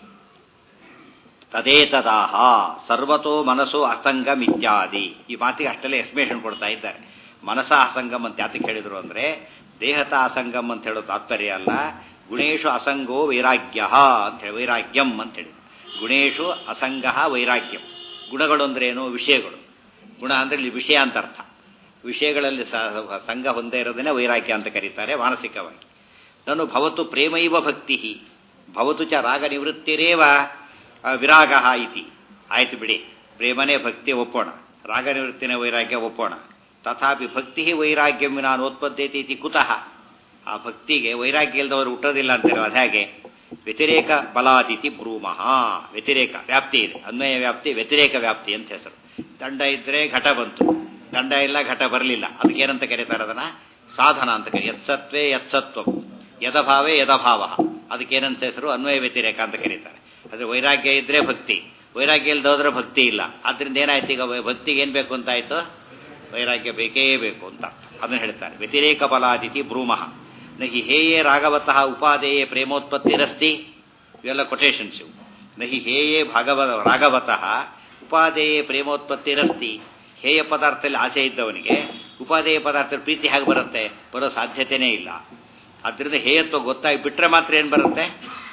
ತದೇತದಾಹ ಸರ್ವತೋ ಮನಸ್ಸು ಅಸಂಗಮ್ ಇತ್ಯಾದಿ ಈ ಮಾತಿಗೆ ಅಷ್ಟೆಲ್ಲ ಎಕ್ಸ್ಪ್ಲೇಷನ್ ಕೊಡ್ತಾ ಇದ್ದಾರೆ ಮನಸ ಅಸಂಗಮ್ ಅಂತ ಯಾತಕ್ಕೆ ಹೇಳಿದ್ರು ಅಂದ್ರೆ ದೇಹತ ಅಸಂಗಮ್ ಅಂತ ಹೇಳೋ ತಾತ್ಪರ್ಯ ಅಲ್ಲ ಗುಣೇಶು ಅಸಂಗೋ ವೈರಾಗ್ಯ ಅಂತ ಹೇಳಿ ವೈರಾಗ್ಯಂ ಅಂತ ಹೇಳಿ ಗುಣೇಶು ಅಸಂಗ ವೈರಾಗ್ಯಂ ಗುಣಗಳು ಅಂದ್ರೆ ಏನು ವಿಷಯಗಳು ಗುಣ ಅಂದ್ರೆ ಇಲ್ಲಿ ವಿಷಯ ಅಂತ ಅರ್ಥ ವಿಷಯಗಳಲ್ಲಿ ಸಂಘ ಹೊಂದೇ ಇರೋದನ್ನೇ ವೈರಾಗ್ಯ ಅಂತ ಕರೀತಾರೆ ಮಾನಸಿಕವಾಗಿ ನಾನು ಭವತು ಪ್ರೇಮೈವ ಭಕ್ತಿ ಭವತು ಚ ರಾಗ ನಿವೃತ್ತಿರೇವ ವಿರಾಗ ಇತಿ ಆಯ್ತು ಬಿಡಿ ಪ್ರೇಮನೇ ಭಕ್ತಿ ಒಪ್ಪೋಣ ರಾಗ ನಿವೃತ್ತಿನೇ ವೈರಾಗ್ಯ ಒಪ್ಪೋಣ ತಥಾಪಿ ಭಕ್ತಿ ವೈರಾಗ್ಯಂ ನಾನು ಉತ್ಪತ್ತೈತಿ ಇತಿ ಕುತಃ ಆ ಭಕ್ತಿಗೆ ವೈರಾಗ್ಯ ಇಲ್ಲದವರು ಹುಟ್ಟೋದಿಲ್ಲ ಅಂತಾರೆ ಅದು ಹೇಗೆ ವ್ಯತಿರೇಕ ಬಲಾದಿತಿ ಬ್ರೂಮಃ ವ್ಯತಿರೇಕ ವ್ಯಾಪ್ತಿ ಇದೆ ಅನ್ವಯ ವ್ಯಾಪ್ತಿ ವ್ಯತಿರೇಕ ವ್ಯಾಪ್ತಿ ಅಂತ ಹೆಸರು ದಂಡ ಇದ್ರೆ ಘಟ ಬಂತು ದಂಡ ಇಲ್ಲ ಘಟ ಬರಲಿಲ್ಲ ಅದಕ್ಕೆ ಏನಂತ ಕರೀತಾರೆ ಅದನ್ನ ಸಾಧನ ಅಂತ ಕರಿ ಯತ್ಸತ್ವೇ ಯತ್ಸತ್ವ ಯದಭಾವೇ ಯದಭಾವ ಅದಕ್ಕೇನಂತ ಹೆಸರು ಅನ್ವಯ ವ್ಯತಿರೇಕ ಅಂತ ಕರೀತಾರೆ ಅದ್ರೆ ವೈರಾಗ್ಯ ಇದ್ರೆ ಭಕ್ತಿ ವೈರಾಗ್ಯ ಇಲ್ಲದೆ ಹೋದ್ರೆ ಭಕ್ತಿ ಇಲ್ಲ ಆದ್ರಿಂದ ಏನಾಯ್ತು ಈಗ ಭಕ್ತಿಗೆ ಏನ್ ಬೇಕು ಅಂತ ಆಯ್ತು ವೈರಾಗ್ಯ ಬೇಕೇ ಬೇಕು ಅಂತ ಅದನ್ನು ಹೇಳ್ತಾರೆ ವ್ಯತಿರೇಕ ಬಲಾದಿತಿ ಬ್ರೂಮಃ ನಹಿ ಹೇಯೇ ರಾಘವತಃ ಉಪಾದೇಯೇ ಪ್ರೇಮೋತ್ಪತ್ತಿರಸ್ತಿ ಇವೆಲ್ಲ ಕೊಟೇಶನ್ಸ್ ಇವು ನಹಿ ಹೇಯೇ ಭಾಗವ ರಾಘವತಃ ಉಪಾದೇಯೇ ಪ್ರೇಮೋತ್ಪತ್ತಿರಸ್ತಿ ಹೇಯ ಪದಾರ್ಥದಲ್ಲಿ ಆಸೆ ಇದ್ದವನಿಗೆ ಉಪಾದೇಯ ಪದಾರ್ಥ ಪ್ರೀತಿ ಹೇಗೆ ಬರುತ್ತೆ ಬರೋ ಸಾಧ್ಯತೆಯೇ ಇಲ್ಲ ಅದರಿಂದ ಹೇಯತ್ವ ಗೊತ್ತಾಗಿ ಬಿಟ್ರೆ ಮಾತ್ರ ಏನು ಬರುತ್ತೆ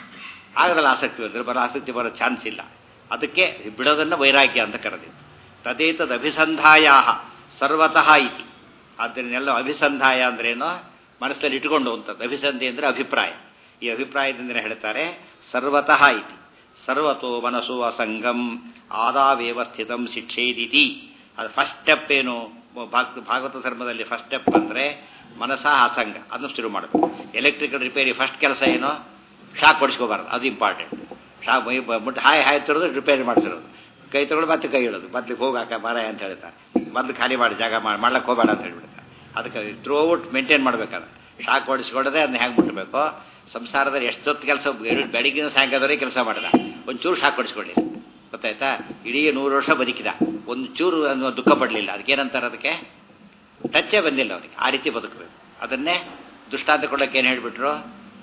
ಆಗದಲ್ಲ ಆಸಕ್ತಿ ಬಂದರೆ ಬರೋ ಆಸಕ್ತಿ ಬರೋ ಚಾನ್ಸ್ ಇಲ್ಲ ಅದಕ್ಕೆ ಬಿಡೋದನ್ನು ವೈರಾಗ್ಯ ಅಂತ ಕರೆದಿತ್ತು ತದೇತದ ಅಭಿಸಂಧಾಯ ಸರ್ವತಃ ಇತಿ ಆದ್ದರಿಂದೆಲ್ಲ ಅಭಿಸಂಧಾಯ ಅಂದ್ರೇನು ಮನಸ್ಸಲ್ಲಿ ಇಟ್ಕೊಂಡು ಅಂತದ್ದು ಅಭಿಸಂಧಿ ಅಂದರೆ ಅಭಿಪ್ರಾಯ ಈ ಅಭಿಪ್ರಾಯದಿಂದ ಹೇಳ್ತಾರೆ ಸರ್ವತಃ ಇತಿ ಸರ್ವತೋ ಮನಸ್ಸು ಅಸಂಗಂ ಆದಾವೇವ ಸ್ಥಿತಂ ಶಿಕ್ಷೇದಿತಿ ಅದು ಫಸ್ಟ್ ಸ್ಟೆಪ್ ಏನು ಭಾಗವತ ಧರ್ಮದಲ್ಲಿ ಫಸ್ಟ್ ಸ್ಟೆಪ್ ಅಂದರೆ ಮನಸ್ಸ ಅಸಂಗ ಅದನ್ನು ಶುರು ಮಾಡಬೇಕು ಎಲೆಕ್ಟ್ರಿಕಲ್ ರಿಪೇರಿ ಫಸ್ಟ್ ಕೆಲಸ ಏನು ಶಾಕ್ ಹೊಡಿಸ್ಕೋಬಾರ್ದು ಅದು ಇಂಪಾರ್ಟೆಂಟ್ ಶಾಕ್ ಮುಟ್ಟು ಹಾಯ್ ಹಾಯ್ ತಿರೋದು ರಿಪೇರಿ ಮಾಡಿಸಿರೋದು ಕೈ ತಗೊಳ್ಳಿ ಮತ್ತೆ ಕೈ ಇಡೋದು ಮೊದ್ಲಿಗೆ ಹೋಗಾಕ ಮಾರ ಅಂತ ಹೇಳ್ತಾರೆ ಮೊದ್ಲು ಖಾಲಿ ಮಾಡಿ ಜಾಗ ಮಾಡಿ ಮಾಡ್ಲಕ್ಕೆ ಹೋಗಬೇಡ ಅಂತ ಹೇಳ್ಬಿಡ್ತಾರೆ ಅದಕ್ಕೆ ಥ್ರೂ ಔಟ್ ಮೇಂಟೈನ್ ಮಾಡ್ಬೇಕಾದ್ರೆ ಶಾಕ್ ಹೊಡಿಸ್ಕೊಡದೆ ಅದನ್ನ ಹೆಂಗೆ ಮುಟ್ಟಬೇಕು ಸಂಸಾರದಲ್ಲಿ ಎಷ್ಟೊತ್ತು ಕೆಲಸ ಬೆಳಿಗ್ಗಿನ ಸಾಯಂಕಾಲದವರೆಗೆ ಕೆಲಸ ಮಾಡಿದ ಒಂಚೂರು ಶಾಕ್ ಹೊಡಿಸ್ಕೊಳ್ಳಿ ಗೊತ್ತಾಯ್ತಾ ಇಡೀ ನೂರು ವರ್ಷ ಬದುಕಿದ ಒಂದು ಚೂರು ಅನ್ನೋ ದುಃಖ ಪಡಲಿಲ್ಲ ಅದಕ್ಕೇನಂತಾರೆ ಅದಕ್ಕೆ ಟಚ್ಚೇ ಬಂದಿಲ್ಲ ಅವನಿಗೆ ಆ ರೀತಿ ಬದುಕಬೇಕು ಅದನ್ನೇ ದುಷ್ಟಾಂತ ಕೊಡೋಕೆ ಏನು ಹೇಳಿಬಿಟ್ರು